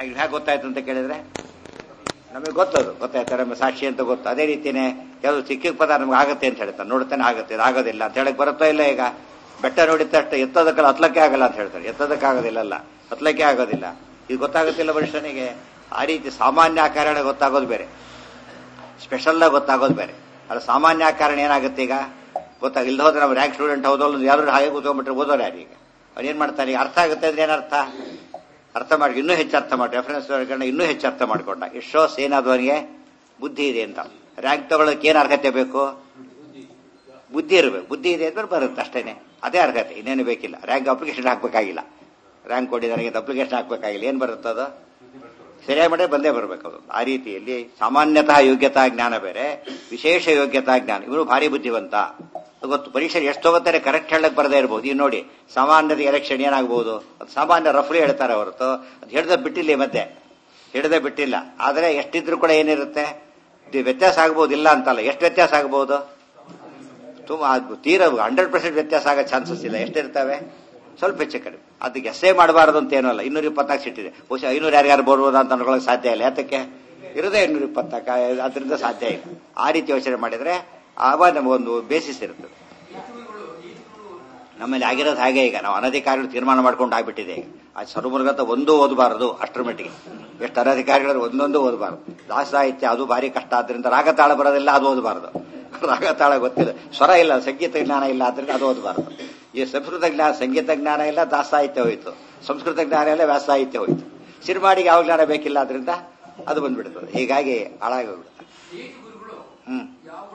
ಈಗ ಹೇಗೆ ಗೊತ್ತಾಯ್ತು ಅಂತ ಕೇಳಿದ್ರೆ ನಮಗೆ ಗೊತ್ತದು ಗೊತ್ತಾಯ್ತು ನಮ್ಮ ಸಾಕ್ಷಿ ಅಂತ ಗೊತ್ತು ಅದೇ ರೀತಿನೇ ಕೆಲವು ಚಿಕ್ಕ ಪದ ನಮ್ಗೆ ಆಗುತ್ತೆ ಅಂತ ಹೇಳ್ತಾರೆ ನೋಡ್ತಾನೆ ಆಗುತ್ತೆ ಇದು ಆಗೋದಿಲ್ಲ ಅಂತ ಹೇಳಕ್ ಬರುತ್ತಾ ಇಲ್ಲ ಈಗ ಬೆಟ್ಟ ನೋಡಿದ ತಕ್ಷಣ ಎತ್ತೋದಕ್ಕಲ್ಲ ಹತ್ಲಕ್ಕೆ ಆಗಲ್ಲ ಅಂತ ಹೇಳ್ತಾರೆ ಎತ್ತೋದಕ್ಕೆ ಆಗೋದಿಲ್ಲ ಅಲ್ಲ ಹತ್ಲಕ್ಕೆ ಆಗೋದಿಲ್ಲ ಇದು ಗೊತ್ತಾಗುತ್ತಿಲ್ಲ ಮನುಷ್ಯನಿಗೆ ಆ ರೀತಿ ಸಾಮಾನ್ಯ ಕಾರಣ ಗೊತ್ತಾಗೋದು ಬೇರೆ ಸ್ಪೆಷಲ್ ಗೊತ್ತಾಗೋದು ಬೇರೆ ಅದು ಸಾಮಾನ್ಯ ಕಾರಣ ಏನಾಗುತ್ತೆ ಈಗ ಗೊತ್ತಾಗ ಇಲ್ದ ಹೋದ್ರೆ ನಾವು ರ್ಯಾಂಕ್ ಸ್ಟೂಡೆಂಟ್ ಹೌದಲ್ಲ ಯಾರು ಹಾಗೆ ಕೂತ್ಕೊಂಡ್ಬಿಟ್ರೆ ಓದೋರು ಯಾರು ಈಗ ಅವ್ನು ಏನ್ ಮಾಡ್ತಾನೆ ಈಗ ಅರ್ಥ ಆಗುತ್ತೆ ಅಂದ್ರೆ ಏನರ್ಥ ಅರ್ಥ ಮಾಡಿ ಇನ್ನೂ ಹೆಚ್ಚು ಅರ್ಥ ಮಾಡಿ ರೆಫರೆನ್ಸ್ ಇನ್ನೂ ಹೆಚ್ಚು ಅರ್ಥ ಮಾಡ್ಕೊಂಡ ಇಷ್ಟು ಶೋಸ್ ಏನಾದ್ರು ಅವನಿಗೆ ಬುದ್ಧಿ ಇದೆ ಅಂತ ರ್ಯಾಂಕ್ ತಗೊಳ್ಳೋಕೆ ಏನು ಅರ್ಹತೆ ಬೇಕು ಬುದ್ಧಿ ಇರಬೇಕು ಬುದ್ಧಿ ಇದೆ ಅಂದ್ರೆ ಬರುತ್ತೆ ಅಷ್ಟೇನೆ ಅದೇ ಅರ್ಹತೆ ಇನ್ನೇನು ಬೇಕಿಲ್ಲ ರ್ಯಾಂಕ್ ಅಪ್ಲಿಕೇಶನ್ ಹಾಕ್ಬೇಕಾಗಿಲ್ಲ ರ್ಯಾಂಕ್ ಕೊಟ್ಟಿದ್ದಾನೆ ಅಪ್ಲಿಕೇಶನ್ ಹಾಕ್ಬೇಕಾಗಿಲ್ಲ ಏನು ಬರುತ್ತೆ ಅದು ಸರಿಯಾಗಿ ಮಾಡಿದ್ರೆ ಬಂದೇ ಬರಬೇಕು ಅದು ಆ ರೀತಿಯಲ್ಲಿ ಸಾಮಾನ್ಯತಃ ಯೋಗ್ಯತಾ ಜ್ಞಾನ ಬೇರೆ ವಿಶೇಷ ಯೋಗ್ಯತಾ ಜ್ಞಾನ ಇವನು ಭಾರಿ ಬುದ್ಧಿವಂತ ಗೊತ್ತು ಪರೀಕ್ಷೆ ಎಷ್ಟು ತಗೋತಾರೆ ಕರೆಕ್ಟ್ ಹೇಳಕ್ ಬರದೇ ಇರಬಹುದು ಈಗ ನೋಡಿ ಸಾಮಾನ್ಯದ ಎಲೆಕ್ಷನ್ ಏನಾಗಬಹುದು ಅದು ಸಾಮಾನ್ಯ ರಫ್ಲಿ ಹೇಳ್ತಾರೆ ಹೊರತು ಅದು ಹಿಡ್ದ ಬಿಟ್ಟಿಲ್ಲ ಈ ಮಧ್ಯೆ ಹಿಡ್ದೆ ಬಿಟ್ಟಿಲ್ಲ ಆದರೆ ಎಷ್ಟಿದ್ರು ಕೂಡ ಏನಿರುತ್ತೆ ಇದು ವ್ಯತ್ಯಾಸ ಆಗ್ಬೋದು ಇಲ್ಲ ಅಂತಲ್ಲ ಎಷ್ಟು ವ್ಯತ್ಯಾಸ ಆಗ್ಬೋದು ತುಂಬಾ ಅದು ತೀರಾ ಹಂಡ್ರೆಡ್ ಪರ್ಸೆಂಟ್ ವ್ಯತ್ಯಾಸ ಆಗೋ ಚಾನ್ಸಸ್ ಇಲ್ಲ ಎಷ್ಟಿರ್ತವೆ ಸ್ವಲ್ಪ ಹೆಚ್ಚು ಕಡಿಮೆ ಅದಕ್ಕೆ ಎಸ್ಸೇ ಮಾಡಬಾರದು ಅಂತ ಏನೂ ಅಲ್ಲ ಇನ್ನೂರ ಇಪ್ಪತ್ತಾಕು ಸಿಟ್ಟಿದೆ ಬಹುಶಃ ಐನೂರು ಯಾರ್ಯಾರು ಬರ್ಬೋದು ಅಂತ ಅನ್ಕೊಳ್ಳೋಕೆ ಸಾಧ್ಯ ಇಲ್ಲ ಯಾತಕ್ಕೆ ಇರೋದೇ ಇನ್ನೂರ ಇಪ್ಪತ್ತಾಕ ಅದರಿಂದ ಸಾಧ್ಯ ಇಲ್ಲ ಆ ರೀತಿ ಯೋಚನೆ ಮಾಡಿದ್ರೆ ಆವಾಗ ನಮಗೊಂದು ಬೇಸಿಸ್ ಇರ್ತದೆ ನಮ್ಮಲ್ಲಿ ಆಗಿರೋದು ಹಾಗೆ ಈಗ ನಾವು ಅನಧಿಕಾರಿಗಳು ತೀರ್ಮಾನ ಮಾಡ್ಕೊಂಡು ಆಗ್ಬಿಟ್ಟಿದೆ ಈಗ ಆ ಸರ್ವಮೃಗತ ಒಂದೂ ಓದಬಾರದು ಅಷ್ಟರ ಮಟ್ಟಿಗೆ ಎಷ್ಟು ಅನಧಿಕಾರಿಗಳು ಒಂದೊಂದು ಓದಬಾರದು ದಾಸ ಸಾಹಿತ್ಯ ಅದು ಭಾರಿ ಕಷ್ಟ ಆದ್ರಿಂದ ರಾಗತಾಳ ಬರೋದಿಲ್ಲ ಅದು ಓದಬಾರದು ರಾಗತಾಳ ಗೊತ್ತಿಲ್ಲ ಸ್ವರ ಇಲ್ಲ ಸಂಗೀತ ಜ್ಞಾನ ಇಲ್ಲ ಆದ್ರಿಂದ ಅದು ಓದಬಾರದು ಈ ಸಂಸ್ಕೃತ ಜ್ಞಾನ ಸಂಗೀತ ಜ್ಞಾನ ಇಲ್ಲ ದಾಸ ಸಾಹಿತ್ಯ ಹೋಯ್ತು ಸಂಸ್ಕೃತ ಜ್ಞಾನ ಇಲ್ಲ ವ್ಯಾಸ ಸಾಹಿತ್ಯ ಹೋಯ್ತು ಸಿನಿಮಾಡಿಗೆ ಯಾವ ಜ್ಞಾನ ಬೇಕಿಲ್ಲ ಆದ್ರಿಂದ ಅದು ಬಂದ್ಬಿಡ್ತದೆ ಹೀಗಾಗಿ ಹಾಳಾಗಿ ಹೋಗ್ಬಿಡುತ್ತೆ ಹ್ಮ್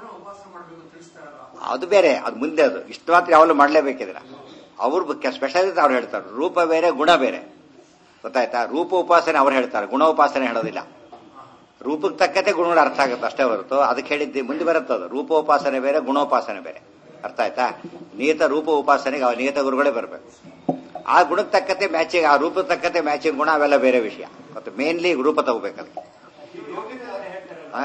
ಅದು ಬೇರೆ ಅದು ಮುಂದೆ ಅದು ಇಷ್ಟು ಮಾತ್ರ ಯಾವಾಗಲೂ ಮಾಡಲೇಬೇಕಿದ್ರ ಅವ್ರ ಸ್ಪೆಷಲಿಸ್ಟ್ ಅವ್ರು ಹೇಳ್ತಾರೆ ರೂಪ ಬೇರೆ ಗುಣ ಬೇರೆ ಗೊತ್ತಾಯ್ತಾ ರೂಪ ಉಪಾಸನೆ ಅವ್ರು ಹೇಳ್ತಾರೆ ಗುಣ ಉಪಾಸನೆ ಹೇಳೋದಿಲ್ಲ ರೂಪಕ್ಕೆ ತಕ್ಕಂತೆ ಗುಣಗಳು ಅರ್ಥ ಆಗುತ್ತೆ ಅಷ್ಟೇ ಹೊರತು ಅದಕ್ಕೆ ಹೇಳಿದ್ದೆ ಮುಂದೆ ಬರುತ್ತೆ ಅದು ರೂಪೋಪಾಸನೆ ಬೇರೆ ಗುಣೋಪಾಸನೆ ಬೇರೆ ಅರ್ಥ ಆಯ್ತಾ ನಿಯತ ರೂಪ ಉಪಾಸನೆಗೆ ಅವ ನಿಯತ ಗುರುಗಳೇ ಬರಬೇಕು ಆ ಗುಣಕ್ಕೆ ತಕ್ಕಂತೆ ಮ್ಯಾಚಿಂಗ್ ಆ ರೂಪಕ್ಕೆ ತಕ್ಕಂತೆ ಮ್ಯಾಚಿಂಗ್ ಗುಣ ಅವೆಲ್ಲ ಬೇರೆ ವಿಷಯ ಮತ್ತು ಮೇನ್ಲಿ ರೂಪ ತಗೋಬೇಕು ಅದಕ್ಕೆ ಆ?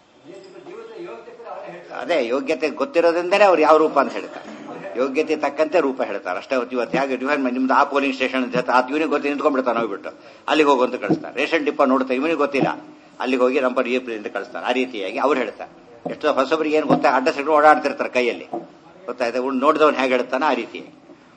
ಅದೇ ಯೋಗ್ಯತೆ ಗೊತ್ತಿರೋದ್ರಿಂದನೇ ಅವ್ರು ಯಾವ ರೂಪ ಅಂತ ಹೇಳ್ತಾರೆ ಯೋಗ್ಯತೆ ತಕ್ಕಂತೆ ರೂಪ ಹೇಳ್ತಾರೆ ಅಷ್ಟೇ ಹೊತ್ತು ಇವತ್ತು ಹೇಗೆ ಡಿಫೈನ್ ನಿಮ್ದು ಆ ಪೋಲಿಂಗ್ ಸ್ಟೇಷನ್ ಅಂತ ಹೇಳ್ತಾರೆ ಅದು ಇವನಿಗೆ ಗೊತ್ತಿ ನಿಂತ್ಕೊಂಡ್ಬಿಡ್ತಾನೆ ಹೋಗ್ಬಿಟ್ಟು ಅಲ್ಲಿಗೆ ಹೋಗು ಅಂತ ಕಳಿಸ್ತಾರೆ ರೇಷನ್ ಡಿಪ್ಪ ನೋಡ್ತಾ ಇವನಿಗೆ ಗೊತ್ತಿಲ್ಲ ಅಲ್ಲಿಗೆ ಹೋಗಿ ನಂಬರ್ ಈ ಅಂತ ಕಳಿಸ್ತಾರೆ ಆ ರೀತಿಯಾಗಿ ಅವ್ರು ಹೇಳ್ತಾರೆ ಎಷ್ಟೋ ಹೊಸಬರಿಗೆ ಏನು ಗೊತ್ತಾ ಅಡ್ಡ ಸಿಟ್ಟು ಓಡಾಡ್ತಿರ್ತಾರೆ ಕೈಯಲ್ಲಿ ಗೊತ್ತಾಯ್ತಾ ಉಳ್ ನೋಡಿದವನು ಹೇಗೆ ಹೇಳ್ತಾನೆ ಆ ರೀತಿಯಾಗಿ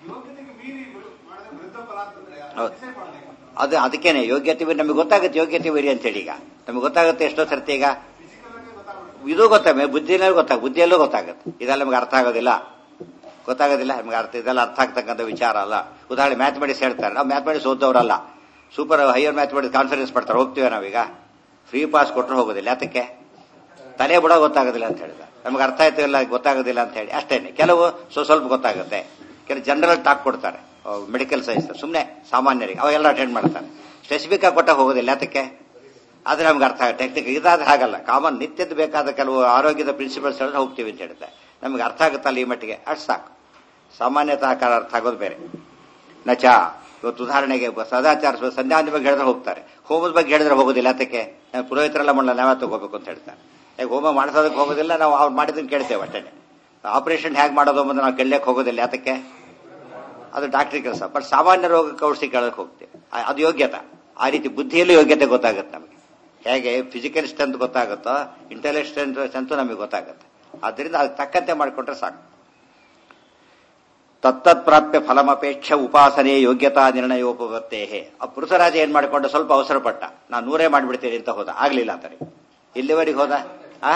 ಹೌದು ಅದು ಅದಕ್ಕೇನೆ ಯೋಗ್ಯತೆ ವೀರಿ ನಮಗೆ ಗೊತ್ತಾಗುತ್ತೆ ಯೋಗ್ಯತೆ ವೀರಿ ಅಂತೇಳಿ ಈಗ ನಮಗೆ ಗೊತ್ತಾಗುತ್ತೆ ಎಷ್ಟೋ ಸರ್ತಿ ಈಗ ಇದು ಗೊತ್ತಾಗ ಬುದ್ಧಿನಲ್ಲಿ ಗೊತ್ತಾಗ ಬುದ್ಧಿಯಲ್ಲೂ ಗೊತ್ತಾಗುತ್ತೆ ಇದೆಲ್ಲ ನಮ್ಗೆ ಅರ್ಥ ಆಗೋದಿಲ್ಲ ಗೊತ್ತಾಗೋದಿಲ್ಲ ನಮ್ಗೆ ಅರ್ಥ ಇದೆಲ್ಲ ಅರ್ಥ ಆಗ್ತಕ್ಕಂಥ ವಿಚಾರ ಅಲ್ಲ ಉದಾಹರಣೆ ಮ್ಯಾಥಮೆಟಿಕ್ಸ್ ಹೇಳ್ತಾರೆ ನಾವು ಮ್ಯಾಥಮೆಟಿಕ್ಸ್ ಓದೋರಲ್ಲ ಸೂಪರ್ ಹೈಯರ್ ಮ್ಯಾಥಮೆಟಿಕ್ಸ್ ಕಾನ್ಫರೆನ್ಸ್ ಪಡ್ತಾರೆ ಹೋಗ್ತೀವಿ ನಾವೀಗ ಫ್ರೀ ಪಾಸ್ ಕೊಟ್ಟರು ಹೋಗೋದಿಲ್ಲ ಯಾತಕ್ಕೆ ತಲೆ ಬಿಡೋ ಗೊತ್ತಾಗೋದಿಲ್ಲ ಅಂತ ಹೇಳಿದ ನಮ್ಗೆ ಅರ್ಥ ಆಯ್ತು ಇಲ್ಲ ಗೊತ್ತಾಗೋದಿಲ್ಲ ಅಂತ ಹೇಳಿ ಅಷ್ಟೇನೆ ಕೆಲವು ಸ್ವ ಸ್ವಲ್ಪ ಗೊತ್ತಾಗುತ್ತೆ ಕೆಲವು ಜನರಲ್ ಟಾಕ್ ಕೊಡ್ತಾರೆ ಮೆಡಿಕಲ್ ಸೈನ್ಸ್ ಸುಮ್ಮನೆ ಸಾಮಾನ್ಯರಿಗೆ ಅವೆಲ್ಲ ಅಟೆಂಡ್ ಮಾಡ್ತಾರೆ ಸ್ಪೆಸಿಫಿಕ್ ಆಗಿ ಕೊಟ್ಟ ಹೋಗೋದಿಲ್ಲ ಯಾತಕ್ಕೆ ಆದ್ರೆ ನಮ್ಗೆ ಅರ್ಥ ಆಗುತ್ತೆ ಟೆಕ್ನಿಕ್ ಇದಾದ್ರೆ ಹಾಗಲ್ಲ ಕಾಮನ್ ನಿತ್ಯದ ಬೇಕಾದ ಕೆಲವು ಆರೋಗ್ಯದ ಪ್ರಿನ್ಸಿಪಲ್ಸ್ ಹೇಳಿದ್ರೆ ಹೋಗ್ತೀವಿ ಅಂತ ಹೇಳುತ್ತೆ ನಮ್ಗೆ ಅರ್ಥ ಆಗುತ್ತಲ್ಲ ಈ ಮಟ್ಟಿಗೆ ಅಷ್ಟು ಸಾಕು ಸಾಮಾನ್ಯತ ಆಕಾರ ಅರ್ಥ ಆಗೋದು ಬೇರೆ ನಚ ಇವತ್ತು ಉದಾಹರಣೆಗೆ ಸದಾಚಾರ ಸಂಧ್ಯಾವಂತಿ ಬಗ್ಗೆ ಹೇಳಿದ್ರೆ ಹೋಗ್ತಾರೆ ಹೋಮದ ಬಗ್ಗೆ ಹೇಳಿದ್ರೆ ಹೋಗೋದಿಲ್ಲ ಅದಕ್ಕೆ ಪುರೋಹಿತರೆಲ್ಲ ಮಾಡಲ್ಲ ನಾವೇ ತಗೋಬೇಕು ಅಂತ ಹೇಳ್ತಾರೆ ಈಗ ಹೋಮ ಮಾಡಿಸೋದಕ್ಕೆ ಹೋಗೋದಿಲ್ಲ ನಾವು ಅವ್ರು ಮಾಡಿದ್ದನ್ನು ಕೇಳ್ತೇವೆ ಅಷ್ಟೇ ಆಪರೇಷನ್ ಹೇಗೆ ಮಾಡೋದು ಅನ್ನೋದು ನಾವು ಕೇಳಕ್ಕೆ ಹೋಗೋದಿಲ್ಲ ಯಾತಕ್ಕೆ ಅದು ಡಾಕ್ಟ್ರಿ ಕೆಲಸ ಬಟ್ ಸಾಮಾನ್ಯ ರೋಗಕ್ಕೆ ಔಷಧಿ ಕೇಳಕ್ಕೆ ಹೋಗ್ತೇವೆ ಆ- ಅದು ಯೋಗ್ಯತೆ ಆ ರೀತಿ ಬುದ್ಧಿಯಲ್ಲೂ ಯೋಗ್ಯತೆ ಗೊತ್ತಾಗುತ್ತೆ ನಮಗೆ ಹೇಗೆ ಫಿಸಿಕಲ್ ಸ್ಟ್ರೆಂತ್ ಗೊತ್ತಾಗುತ್ತೋ ಇಂಟೆಲೆಕ್ಟ್ ಸ್ಟ್ರೆಂತ್ ಸ್ಟ್ರೆಂತ್ ನಮಗೆ ಗೊತ್ತಾಗುತ್ತೆ ಆದ್ದರಿಂದ ಅದಕ್ಕೆ ತಕ್ಕಂತೆ ಮಾಡಿಕೊಟ್ರೆ ಸಾಕು ತತ್ತತ್ ಪ್ರಾಪ್ಯ ಫಲಮಪೇಕ್ಷ ಉಪಾಸನೆ ಯೋಗ್ಯತಾ ನಿರ್ಣಯೋಪತ್ತೇ ಆ ಪುರುಷರಾಜ ಏನ್ ಮಾಡಿಕೊಂಡ ಸ್ವಲ್ಪ ಅವಸರ ಪಟ್ಟ ನಾನು ನೂರೇ ಮಾಡಿಬಿಡ್ತೀನಿ ಅಂತ ಹೋದ ಆಗ್ಲಿಲ್ಲ ಅಂತಾರೆ ಇಲ್ಲಿವರೆಗೆ ಹೋದ ಆ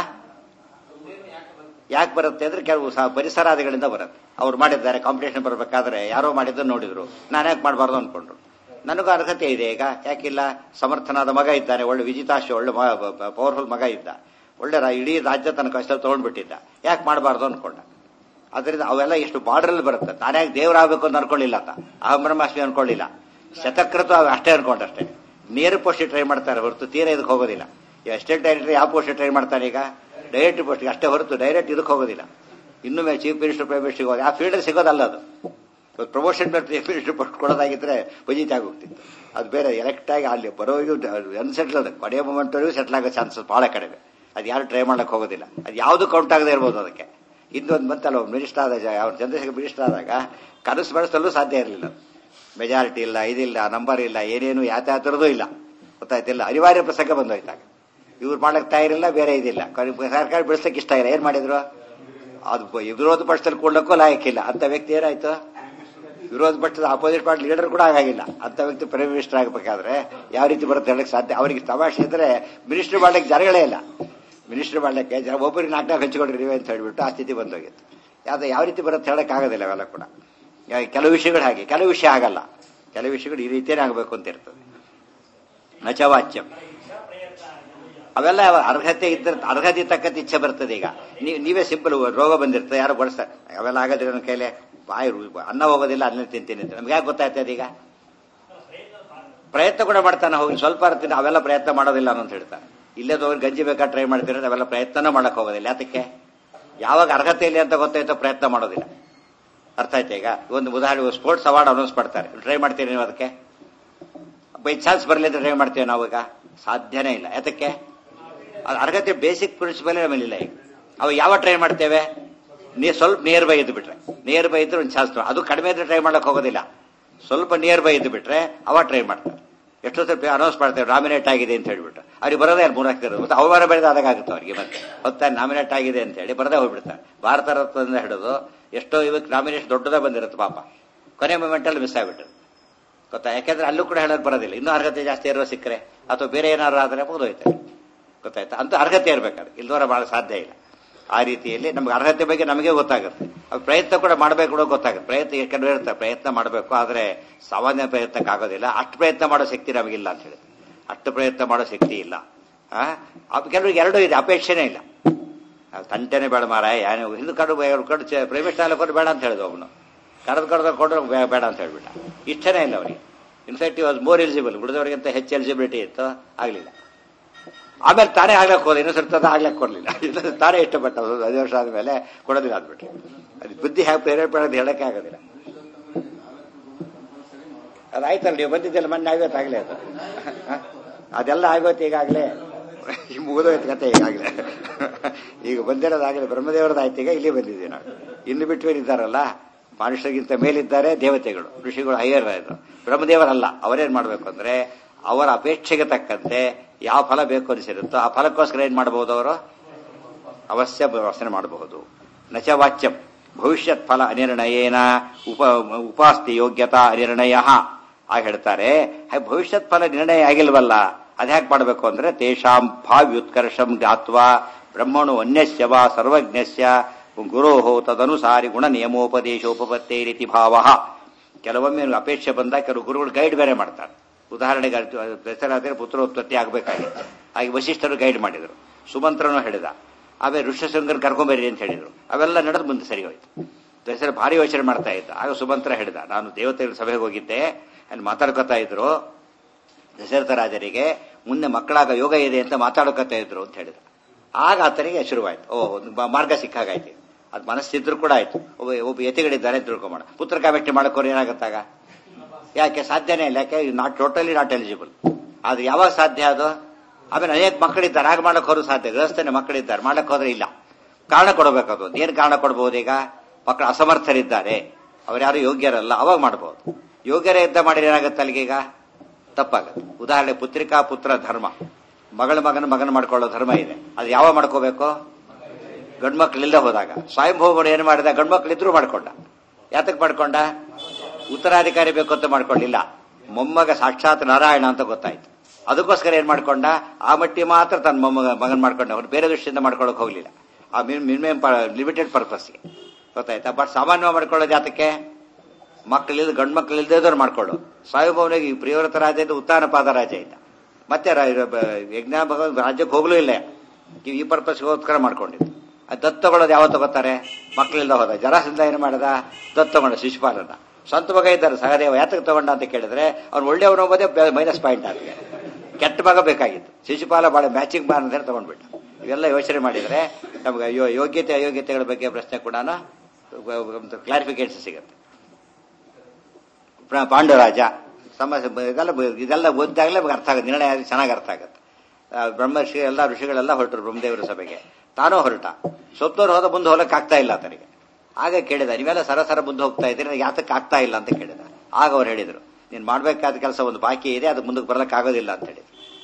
ಯಾಕೆ ಬರುತ್ತೆ ಅಂದ್ರೆ ಕೆಲವು ಸಹ ಪರಿಸರಾದಿಗಳಿಂದ ಬರುತ್ತೆ ಅವ್ರು ಮಾಡಿದ್ದಾರೆ ಕಾಂಪಿಟೇಷನ್ ಬರಬೇಕಾದ್ರೆ ಯಾರೋ ಮಾಡಿದ್ದನ್ನು ನೋಡಿದ್ರು ನಾನು ಯಾಕೆ ಮಾಡಬಾರ್ದು ಅನ್ಕೊಂಡ್ರು ನನಗೂ ಅರ್ಹತೆ ಇದೆ ಈಗ ಯಾಕಿಲ್ಲ ಸಮರ್ಥನಾದ ಮಗ ಇದ್ದಾನೆ ಒಳ್ಳೆ ವಿಜಿತಾಶಿ ಒಳ್ಳೆ ಪವರ್ಫುಲ್ ಮಗ ಇದ್ದ ಒಳ್ಳೆ ರಾ- ಇಡೀ ರಾಜ್ಯ ತನಕ ಅಷ್ಟೇ ತಗೊಂಡ್ಬಿಟ್ಟಿದ್ದ ಯಾಕೆ ಮಾಡಬಾರ್ದು ಅನ್ಕೊಂಡ ಅದರಿಂದ ಅವೆಲ್ಲ ಎಷ್ಟು ಬಾರ್ಡರ್ ಬರುತ್ತೆ ನಾನ್ಯಾಕೆ ದೇವರಾಗಬೇಕು ಅಂತ ಅನ್ಕೊಳ್ಳಿಲ್ಲ ಅಂತ ಅಹಂ ಬ್ರಹ್ಮಾಸ್ಮಿ ಅನ್ಕೊಳ್ಳಿಲ್ಲ ಶತಕೃತ ಅಷ್ಟೇ ಅನ್ಕೊಂಡಷ್ಟೇ ನೇರ ಪೋಸ್ಟ್ ಟ್ರೈ ಮಾಡ್ತಾರೆ ಹೊರತು ತೀರಾ ಇದಕ್ಕೆ ಹೋಗೋದಿಲ್ಲ ಈ ಅಸಿಸ್ಟೆಂಟ್ ಡೈರೆಕ್ಟರ್ ಯಾವ ಪೋಸ್ಟ್ ಟ್ರೈ ಮಾಡ್ತಾನೆ ಈಗ ಡೈರೆಕ್ಟ್ ಪೋಸ್ಟ್ಗೆ ಅಷ್ಟೇ ಹೊರತು ಡೈರೆಕ್ಟ್ ಇದಕ್ಕೆ ಹೋಗೋದಿಲ್ಲ ಇನ್ನೂ ಚೀಫ್ ಮಿನಿಸ್ಟರ್ ಪ್ರೈಮ್ ಮಿನಿಸ್ಟರ್ ಹೋಗೋದು ಆ ಫೀಲ್ಡ್ ಸಿಗೋದಲ್ಲ ಅದು ಪ್ರಮೋಷನ್ ಮೇಲೆ ಚೀಫ್ ಮಿನಿಸ್ಟರ್ ಪೋಸ್ಟ್ ಕೊಡೋದಾಗಿದ್ರೆ ಬಜೀತ್ ಆಗೋಗ್ತಿತ್ತು ಅದು ಬೇರೆ ಎಲೆಕ್ಟ್ ಆಗಿ ಅಲ್ಲಿ ಬರೋವರೆಗೂ ಅನ್ಸೆಟ್ಲ್ ಅದು ಕೊನೆಯ ಮೊಮೆಂಟ್ವರೆಗೂ ಸೆಟ್ಲ್ ಆಗೋ ಚಾನ್ಸಸ್ ಬಹಳ ಕಡಿಮೆ ಅದು ಯಾರು ಟ್ರೈ ಮಾಡಕ್ ಹೋಗೋದಿಲ್ಲ ಅದು ಯಾವುದು ಕೌಂಟ್ ಆಗದೆ ಇರ್ಬೋದು ಅದಕ್ಕೆ ಇನ್ನೊಂದು ಬಂತಲ್ಲ ಮಿನಿಸ್ಟರ್ ಆದ ಅವ್ರ ಚಂದ್ರಶೇಖರ್ ಮಿನಿಸ್ಟರ್ ಆದಾಗ ಕನಸು ಬೆಳೆಸಲು ಸಾಧ್ಯ ಇರಲಿಲ್ಲ ಮೆಜಾರಿಟಿ ಇಲ್ಲ ಇದಿಲ್ಲ ನಂಬರ್ ಇಲ್ಲ ಏನೇನು ಯಾತ್ಯಾತರದೂ ಇಲ್ಲ ಗೊತ್ತಾಯ್ತಿಲ್ಲ ಅನಿವಾರ್ಯ ಪ್ರಸಂಗ ಬಂದೋಯ್ತಾಗ ಇವ್ರು ಮಾಡಕ್ ತಯಾರಿಲ್ಲ ಬೇರೆ ಇದಿಲ್ಲ ಕೊನೆಗೆ ಸರ್ಕಾರ ಬಿಡಿಸಕ್ಕೆ ಇಷ್ಟ ಇಲ್ಲ ಏನ್ ಮಾಡಿದ್ರು ಅದು ವಿರೋಧ ಪಕ್ಷದಲ್ಲಿ ಕೊಡ್ಲಕ್ಕೂ ಲಾಯಕ್ಕಿಲ್ಲ ಅಂತ ವ್ಯಕ್ತಿ ಏನಾಯ್ತು ವಿರೋಧ ಪಕ್ಷದ ಅಪೋಸಿಟ್ ಪಾರ್ಟಿ ಲೀಡರ್ ಕೂಡ ಆಗಾಗಿಲ್ಲ ಅಂತ ವ್ಯಕ್ತಿ ಪ್ರೈಮ್ ಮಿನಿಸ್ಟರ್ ಆಗಬೇಕಾದ್ರೆ ಯಾವ ರೀತಿ ಬರುತ್ತೆ ಹೇಳಕ್ ಸಾಧ್ಯ ಅವರಿಗೆ ತಮಾಷೆ ಇದ್ರೆ ಮಿನಿಸ್ಟರ್ ಮಾಡ್ಲಿಕ್ಕೆ ಜನಗಳೇ ಇಲ್ಲ ಮಿನಿಸ್ಟರ್ ಮಾಡ್ಲಿಕ್ಕೆ ಜನ ಒಬ್ಬರಿಗೆ ನಾಲ್ಕು ನಾಲ್ಕು ಹಂಚಿಕೊಡ್ರಿ ನೀವೇ ಅಂತ ಹೇಳ್ಬಿಟ್ಟು ಆ ಸ್ಥಿತಿ ಬಂದೋಗಿತ್ತು ಯಾವ್ದು ಯಾವ ರೀತಿ ಬರುತ್ತೆ ಹೇಳಕ್ ಆಗೋದಿಲ್ಲ ಅವೆಲ್ಲ ಕೂಡ ಯಾ- ಕೆಲವು ವಿಷಯಗಳು ಹಾಗೆ ಕೆಲವು ವಿಷಯ ಆಗಲ್ಲ ಕೆಲವು ವಿಷಯಗಳು ಈ ರೀತಿಯೇ ಆಗಬೇಕು ಅಂತ ಇರ್ತದೆ ನಚವಾಚ್ಯಂ ಅವೆಲ್ಲ ಅರ್ಹತೆ ಇದ್ದ ಅರ್ಹತೆ ತಕ್ಕಂತ ಇಚ್ಛೆ ಬರ್ತದೆ ಈಗ ನೀವು ನೀವೇ ಸಿಂಪಲ್ ರೋಗ ಬಂದಿರ್ತದೆ ಯಾರು ಬಡಿಸ್ತಾರೆ ಅವೆಲ್ಲ ಆಗೋದಿಲ್ಲ ನನ್ನ ಕೈಲೇ ಬಾಯಿ ರು- ಅನ್ನ ಹೋಗೋದಿಲ್ಲ ಅದನ್ನ ತಿಂತೀನಿ ಅಂತ ನಮ್ಗೆ ಯಾಕೆ ಗೊತ್ತಾಯ್ತದೆ ಈಗ ಪ್ರಯತ್ನ ಕೂಡ ಮಾಡ್ತಾನೆ ಹೋಗಿ ಸ್ವಲ್ಪ ಇರ್ತೀನಿ ಅವೆಲ್ಲ ಪ್ರಯತ್ನ ಮಾಡೋದಿಲ್ಲ ಅಂತ ಹೇಳ್ತಾನೆ ಇಲ್ಲೇ ಹೋಗಿ ಗಂಜಿ ಬೇಕಾ ಟ್ರೈ ಮಾಡ್ತೀನಿ ಅವೆಲ್ಲ ಪ್ರಯತ್ನ ಮಾಡಕ್ ಹೋಗೋದಿಲ್ಲ ಯಾತಕ್ಕೆ ಯಾವಾಗ ಅರ್ಹತೆ ಇಲ್ಲ ಅಂತ ಗೊತ್ತಾಯ್ತೋ ಪ್ರಯತ್ನ ಮಾಡೋದಿಲ್ಲ ಅರ್ಥ ಆಯ್ತಾ ಈಗ ಒಂದು ಉದಾಹರಣೆ ಸ್ಪೋರ್ಟ್ಸ್ ಅವಾರ್ಡ್ ಅನೌನ್ಸ್ ಮಾಡ್ತಾರೆ ಟ್ರೈ ಮಾಡ್ತೀರಿ ನೀವು ಅದಕ್ಕೆ ಬೈ ಚಾನ್ಸ್ ಬರಲಿ ಅಂತ ಟ್ರೈ ಮಾಡ್ತೀವಿ ನಾವು ಈಗ ಸಾಧ್ಯನೇ ಇಲ್ಲ ಯಾತಕ್ಕೆ ಅದು ಅರ್ಹತೆ ಬೇಸಿಕ್ ಪ್ರಿನ್ಸಿಪಲ್ ನಮ್ಮಲ್ಲಿ ಇಲ್ಲ ಈಗ ಅವಾಗ ಯಾವ ಟ್ರೈ ಮಾಡ್ತೇವೆ ನೀ ಸ್ವಲ್ಪ ನಿಯರ್ ಬೈ ಇದ್ದು ಬಿಟ್ರೆ ನಿಯರ್ ಬೈ ಇದ್ರೆ ಒಂದು ಚಾನ್ಸ್ ಅದು ಕಡಿಮೆ ಇದ್ರೆ ಟ್ರೈ ಮಾಡಕ್ ಹೋಗೋದಿಲ್ಲ ಸ್ವಲ್ಪ ನಿಯರ್ ಬೈ ಇದ್ದು ಬಿಟ್ರೆ ಅವ ಟ್ರೈ ಮಾಡ್ತಾರೆ ಎಷ್ಟೋ ಸ್ವಲ್ಪ ಅನೌನ್ಸ್ ಮಾಡ್ತೇವೆ ನಾಮಿನೇಟ್ ಆಗಿದೆ ಅಂತ ಹೇಳ್ಬಿಟ್ಟು ಅವ್ರಿಗೆ ಬರೋದೇ ಅಲ್ಲಿ ಮೂರಾಕ್ ತಿರೋದು ಮತ್ತೆ ಅವಮಾನ ಬೆಳೆದ ಆಗುತ್ತೆ ಅವ್ರಿಗೆ ಮತ್ತೆ ಹೊತ್ತ ನಾಮಿನೇಟ್ ಆಗಿದೆ ಅಂತ ಹೇಳಿ ಬರದೇ ಹೋಗ್ಬಿಡ್ತಾರೆ ಭಾರತ ರತ್ನದಿಂದ ಹಿಡಿದು ಎಷ್ಟೋ ಇವಕ್ಕೆ ನಾಮಿನೇಷನ್ ದೊಡ್ಡದೇ ಬಂದಿರುತ್ತೆ ಪಾಪ ಕೊನೆ ಮೂಮೆಂಟ್ ಅಲ್ಲಿ ಮಿಸ್ ಆಗ್ಬಿಟ್ಟು ಗೊತ್ತಾ ಯಾಕೆಂದ್ರೆ ಅಲ್ಲೂ ಕೂಡ ಹೇಳೋದು ಬರೋದಿಲ್ಲ ಇನ್ನೂ ಅರ್ಹತೆ ಜಾಸ್ತಿ ಇರೋ ಸಿಕ್ಕರೆ ಅಥವಾ ಬೇರೆ ಏನಾದ್ರು ಆದ್ರೆ ಮುಗಿದೋಯ್ತಾರೆ ಗೊತ್ತಾಯ್ತಾ ಅಂತ ಅರ್ಹತೆ ಇರ್ಬೇಕಾದ್ರೆ ಇಲ್ದವರ ಬಹಳ ಸಾಧ್ಯ ಇಲ್ಲ ಆ ರೀತಿಯಲ್ಲಿ ನಮ್ಗೆ ಅರ್ಹತೆ ಬಗ್ಗೆ ನಮಗೆ ಗೊತ್ತಾಗುತ್ತೆ ಅದು ಪ್ರಯತ್ನ ಕೂಡ ಮಾಡಬೇಕು ಕೂಡ ಗೊತ್ತಾಗುತ್ತೆ ಪ್ರಯತ್ನ ಯಾಕಂದ್ರೆ ಇರುತ್ತೆ ಪ್ರಯತ್ನ ಮಾಡಬೇಕು ಆದ್ರೆ ಸಾಮಾನ್ಯ ಪ್ರಯತ್ನಕ್ಕೆ ಆಗೋದಿಲ್ಲ ಅಷ್ಟು ಪ್ರಯತ್ನ ಮಾಡೋ ಶಕ್ತಿ ನಮಗಿಲ್ಲ ಅಂತ ಹೇಳಿ ಅಷ್ಟು ಪ್ರಯತ್ನ ಮಾಡೋ ಶಕ್ತಿ ಇಲ್ಲ ಆ ಅದು ಕೆಲವರಿಗೆ ಎರಡೂ ಇದೆ ಅಪೇಕ್ಷೆನೇ ಇಲ್ಲ ಅದು ತಂಟೆನೇ ಬೇಡ ಮಾರ ಏನು ಹಿಂದೆ ಕಡು ಕಡು ಪ್ರೈವೇಟ್ ಶಾಲೆ ಕೊಟ್ಟು ಬೇಡ ಅಂತ ಹೇಳಿದ ಅವನು ಕರೆದು ಕರೆದು ಕೊಟ್ಟರು ಬೇಡ ಅಂತ ಹೇಳ್ಬಿಟ್ಟ ಇಷ್ಟನೇ ಇಲ್ಲ ಅವನಿಗೆ ಇನ್ಫ್ಯಾಕ್ಟ್ ವಾಸ್ ಮೋರ್ ಎಲಿಜಿಬಲ್ ಉಳಿದವರಿಗಿಂತ ಹೆಚ್ಚು ಎಲಿಜಿಬಿಲಿಟಿ ಇತ್ತು ಆಗಲಿಲ್ಲ ಆಮೇಲೆ ತಾನೇ ಆಗ್ಲಕ್ಕೆ ಹೋದ ಇನ್ನೂ ಸ್ವಲ್ಪ ಆಗ್ಲಕ್ಕೆ ಕೊಡಲಿಲ್ಲ ತಾನೇ ಇಷ್ಟಪಟ್ಟ ಒಂದು ಐದು ವರ್ಷ ಆದ್ಮೇಲೆ ಕೊಡೋದಿಲ್ಲ ಅಂದ್ಬಿಟ್ರೆ ಅದು ಬುದ್ಧಿ ಹ್ಯಾಕ್ ಪ್ರೇರೇಪಣೆ ಅಂತ ಹೇಳಕ್ಕೆ ಆಗೋದಿಲ್ಲ ಅದಾಯ್ತಲ್ಲ ನೀವು ಬಂದಿದ್ದೆಲ್ಲ ಮೊನ್ನೆ ಆಗೋಯ್ತು ಆಗ್ಲೇ ಅದು ಹ? ಅದೆಲ್ಲ ಆಗೋಯ್ತು ಈಗಾಗಲೇ ಈಗ ಮುಗಿದೋಯ್ತು ಕತೆ ಈಗಾಗಲೇ ಈಗ ಬಂದಿರೋದಾಗಲೇ ಬ್ರಹ್ಮದೇವರದಾಯ್ತು ಈಗ ಇಲ್ಲಿ ಬಂದಿದ್ದೀವಿ ನಾವು ಇನ್ನು ಬಿಟ್ಟು ಇದ್ದಾರಲ್ಲ ಮನುಷ್ಯರಿಗಿಂತ ಮೇಲಿದ್ದಾರೆ ದೇವತೆಗಳು ಋಷಿಗಳು ಹೈಯರ್ ಇದು ಬ್ರಹ್ಮದೇವರಲ್ಲ ಅವರೇನ್ ಮಾಡ್ಬೇಕು ಅಂದ್ರೆ ಅವರ ಅಪೇಕ್ಷೆಗೆ ತಕ್ಕಂತೆ ಯಾವ ಫಲ ಬೇಕು ಅನಿಸಿರುತ್ತೋ ಆ ಫಲಕ್ಕೋಸ್ಕರ ಏನ್ ಮಾಡಬಹುದು ಅವರು ಅವಶ್ಯ ವ್ಯವಸ್ಥೆ ಮಾಡಬಹುದು ನಚ ವಾಚ್ಯಂ ಭವಿಷ್ಯತ್ ಫಲ ಅನಿರ್ಣಯೇನ ಉಪ ಉಪಾಸ್ತಿ ಯೋಗ್ಯತಾ ಅನಿರ್ಣಯ ಆಗ ಹೇಳ್ತಾರೆ ಹಾಗೆ ಭವಿಷ್ಯತ್ ಫಲ ನಿರ್ಣಯ ಆಗಿಲ್ವಲ್ಲ ಅದ್ಯಾಕೆ ಮಾಡಬೇಕು ಅಂದ್ರೆ ತೇಷಾಂ ಭಾವ್ಯುತ್ಕರ್ಷಂ ಜ್ಞಾತ್ವ ಬ್ರಹ್ಮಣು ಅನ್ಯಸ್ಯ ವಾ ಸರ್ವಜ್ಞಸ್ಯ ಗುರೋಹೋ ತದನುಸಾರಿ ಗುಣ ನಿಯಮೋಪದೇಶೋಪತ್ತೇ ರೀತಿ ಭಾವ ಕೆಲವೊಮ್ಮೆ ಅಪೇಕ್ಷೆ ಬಂದಾಗ ಕೆಲವು ಗುರುಗಳು ಗೈಡ್ ಬೇರೆ ಮಾಡ್ತಾರೆ ಉದಾಹರಣೆಗೆ ದಸರಾದ್ರೆ ಪುತ್ರೋತ್ಪತ್ತಿ ಆಗಬೇಕಾಗಿತ್ತು ಹಾಗೆ ವಶಿಷ್ಠರು ಗೈಡ್ ಮಾಡಿದರು ಸುಮಂತ್ರನು ಹೇಳಿದ ಆಮೇಲೆ ಋಷ್ಯಶೃಂಗರ್ ಕರ್ಕೊಂಬರ್ರಿ ಅಂತ ಹೇಳಿದ್ರು ಅವೆಲ್ಲ ನಡೆದು ಮುಂದೆ ಸರಿ ಹೋಯ್ತು ದಸರಾ ಭಾರಿ ಯೋಚನೆ ಮಾಡ್ತಾ ಇದ್ದ ಆಗ ಸುಮಂತ್ರ ಹೇಳಿದ ನಾನು ದೇವತೆಗಳ ಸಭೆಗೆ ಹೋಗಿದ್ದೆ ಅಲ್ಲಿ ಮಾತಾಡ್ಕೊತಾ ಇದ್ರು ದಶರಥ ರಾಜರಿಗೆ ಮುಂದೆ ಮಕ್ಕಳಾಗ ಯೋಗ ಇದೆ ಅಂತ ಮಾತಾಡ್ಕೊತಾ ಇದ್ರು ಅಂತ ಹೇಳಿದ ಆಗ ಆತನಿಗೆ ಶುರುವಾಯ್ತು ಓ ಒಂದು ಬ- ಮಾರ್ಗ ಸಿಕ್ಕಾಗಾಯ್ತು ಅದು ಮನಸ್ಸಿದ್ರು ಕೂಡ ಆಯ್ತು ಒಬ್ಬ ಒಬ್ಬ ಯತಿಗಳಿದ್ದಾರೆ ಅಂತ ತಿಳ್ಕೊಂಬೋಣ ಪುತ್ರ ಕಾಮೆಟ್ಟಿ ಮಾಡಕೋರು ಏನಾಗತ್ತಾಗ ಯಾಕೆ ಸಾಧ್ಯನೇ ಇಲ್ಲ ಯಾಕೆ ನಾಟ್ ಟೋಟಲಿ ನಾಟ್ ಎಲಿಜಿಬಲ್ ಆದ್ರೆ ಯಾವಾಗ ಸಾಧ್ಯ ಅದು ಆಮೇಲೆ ಅನೇಕ ಮಕ್ಕಳಿದ್ದಾರೆ ಆಗ ಮಾಡಕ್ ಹೋದ್ರು ಸಾಧ್ಯ ಗೃಹಸ್ಥನೇ ಮಕ್ಕಳಿದ್ದಾರೆ ಮಾಡಕ್ ಹೋದ್ರೆ ಇಲ್ಲ ಕಾರಣ ಕೊಡಬೇಕು ಅದು ಏನ್ ಕಾರಣ ಕೊಡಬಹುದು ಈಗ ಮಕ್ಕಳು ಅಸಮರ್ಥರಿದ್ದಾರೆ ಅವ್ರ್ಯಾರು ಯೋಗ್ಯರಲ್ಲ ಅವಾಗ ಮಾಡಬಹುದು ಯೋಗ್ಯರೇ ಯುದ್ಧ ಮಾಡಿದ್ರೆ ಏನಾಗುತ್ತೆ ಅಲ್ಲಿಗೆ ಈಗ ತಪ್ಪಾಗುತ್ತೆ ಉದಾಹರಣೆ ಪುತ್ರಿಕಾ ಪುತ್ರ ಧರ್ಮ ಮಗಳ ಮಗನ ಮಗನ ಮಾಡ್ಕೊಳ್ಳೋ ಧರ್ಮ ಇದೆ ಅದು ಯಾವ ಮಾಡ್ಕೋಬೇಕು ಗಂಡು ಮಕ್ಕಳಿಲ್ಲದೆ ಹೋದಾಗ ಸ್ವಯಂಭೂಮನು ಏನ್ ಮಾಡಿದ ಗಂಡು ಮಕ್ಕಳಿದ್ರು ಮಾಡ್ಕೊಂಡ ಯಾತಕ್ ಮಾಡ್ಕೊಂಡ ಉತ್ತರಾಧಿಕಾರಿ ಬೇಕು ಅಂತ ಮಾಡ್ಕೊಳ್ಳಿಲ್ಲ ಮೊಮ್ಮಗ ಸಾಕ್ಷಾತ್ ನಾರಾಯಣ ಅಂತ ಗೊತ್ತಾಯ್ತು ಅದಕ್ಕೋಸ್ಕರ ಏನ್ ಮಾಡ್ಕೊಂಡ ಆ ಮಟ್ಟಿ ಮಾತ್ರ ತನ್ನ ಮೊಮ್ಮಗ ಮಗನ್ ಮಾಡ್ಕೊಂಡ ಅವ್ರು ಬೇರೆ ದೃಷ್ಟಿಯಿಂದ ಮಾಡ್ಕೊಳಕ್ ಹೋಗ್ಲಿಲ್ಲ ಆ ಮಿನಿಮಮ್ ಲಿಮಿಟೆಡ್ ಪರ್ಪಸ್ಗೆ ಗೊತ್ತಾಯ್ತಾ ಬಟ್ ಸಾಮಾನ್ಯ ಮಾಡ್ಕೊಳ್ಳೋದು ಯಾತಕ್ಕೆ ಮಕ್ಕಳಿಲ್ದ ಗಂಡು ಮಕ್ಕಳಿಲ್ದೇದವ್ರು ಮಾಡ್ಕೊಳ್ಳು ಸ್ವಯಂಭವನಿಗೆ ಪ್ರಿಯವ್ರತ ರಾಜ ಇದ್ದ ಉತ್ತಾನಪಾದ ರಾಜ ಇದ್ದ ಮತ್ತೆ ರಾ- ಬ- ಯಜ್ಞ ಭಗವಂತ ರಾಜ್ಯಕ್ಕೆ ಹೋಗ್ಲೂ ಇಲ್ಲ ಇವ್ ಈ ಪರ್ಪಸ್ಗೋಸ್ಕರ ಮಾಡ್ಕೊಂಡಿದ್ದು ಅದು ದತ್ತು ತಗೊಳ್ಳೋದು ಯಾವತ್ತು ತಗೋತಾರೆ ಮಕ್ಕಳಿಂದ ಹೋದ ಜರಾಸಿಂದ ಏನು ಮಾಡಿದ ದತ್ತು ತಗೊಂಡ ಶಿಶುಪಾಲನ ಸ್ವಂತ ಮಗ ಇದ್ದಾರೆ ಸಹದೇವ ಯಾತಕ್ಕೆ ತಗೊಂಡ ಅಂತ ಕೇಳಿದ್ರೆ ಅವ್ನು ಒಳ್ಳೆಯವನು ಹೋಗೋದೇ ಮೈನಸ್ ಪಾಯಿಂಟ್ ಆಗಿದೆ ಕೆಟ್ಟ ಮಗ ಬೇಕಾಗಿತ್ತು ಶಿಶುಪಾಲ ಬಹಳ ಮ್ಯಾಚಿಂಗ್ ಬಾರ್ ಅಂತ ಹೇಳಿ ತಗೊಂಡ್ಬಿಟ್ಟ ಇವೆಲ್ಲ ಯೋಚನೆ ಮಾಡಿದ್ರೆ ನಮ್ಗೆ ಯೋ- ಯೋಗ್ಯತೆ ಅಯೋಗ್ಯತೆಗಳ ಬಗ್ಗೆ ಪ್ರಶ್ನೆ ಕೂಡ ಕ್ಲಾರಿಫಿಕೇಶನ್ ಸಿಗುತ್ತೆ ಪ್ರ- ಪಾಂಡುರಾಜ ಸಮಸ್ಯೆ ಬ- ಇದೆಲ್ಲ ಬ- ಇದೆಲ್ಲ ಓದಿದಾಗಲೇ ನಮ್ಗೆ ಅರ್ಥ ಆಗುತ್ತೆ ನಿರ್ಣಯ ಚೆನ್ನಾಗಿ ಅರ್ಥ ಆಗುತ್ತೆ ಆ, ಬ್ರಹ್ಮರ್ಷಿ ಎಲ್ಲ ಋಷಿಗಳೆಲ್ಲ ಹೊರಟರು ಬ್ರಹ್ಮದೇವರ ಸಭೆಗೆ ತಾನೂ ಹೊರಟ ಸೊಪ್ತವ್ರು ಹೋದ ಮುಂದೆ ಹೋಗಕ್ಕೆ ಆಗ್ತಾ ಇಲ್ಲ ಆತನಿಗೆ ಆಗ ಕೇಳಿದ ನೀವೆಲ್ಲ ಸರಸರ ಮುಂದೆ ಹೋಗ್ತಾ ಇದ್ದೀರಿ ನನಗೆ ಯಾತಕ್ಕೆ ಆಗ್ತಾ ಇಲ್ಲ ಅಂತ ಕೇಳಿದ ಆಗ ಅವ್ರು ಹೇಳಿದ್ರು ನೀನ್ ಮಾಡ್ಬೇಕಾದ ಕೆಲಸ ಒಂದು ಬಾಕಿ ಇದೆ ಅದು ಮುಂದಕ್ಕೆ ಬರ್ಲಕ್ಕೆ ಆಗೋದಿಲ್ಲ ಅಂತ ಹೇಳಿದ್ರು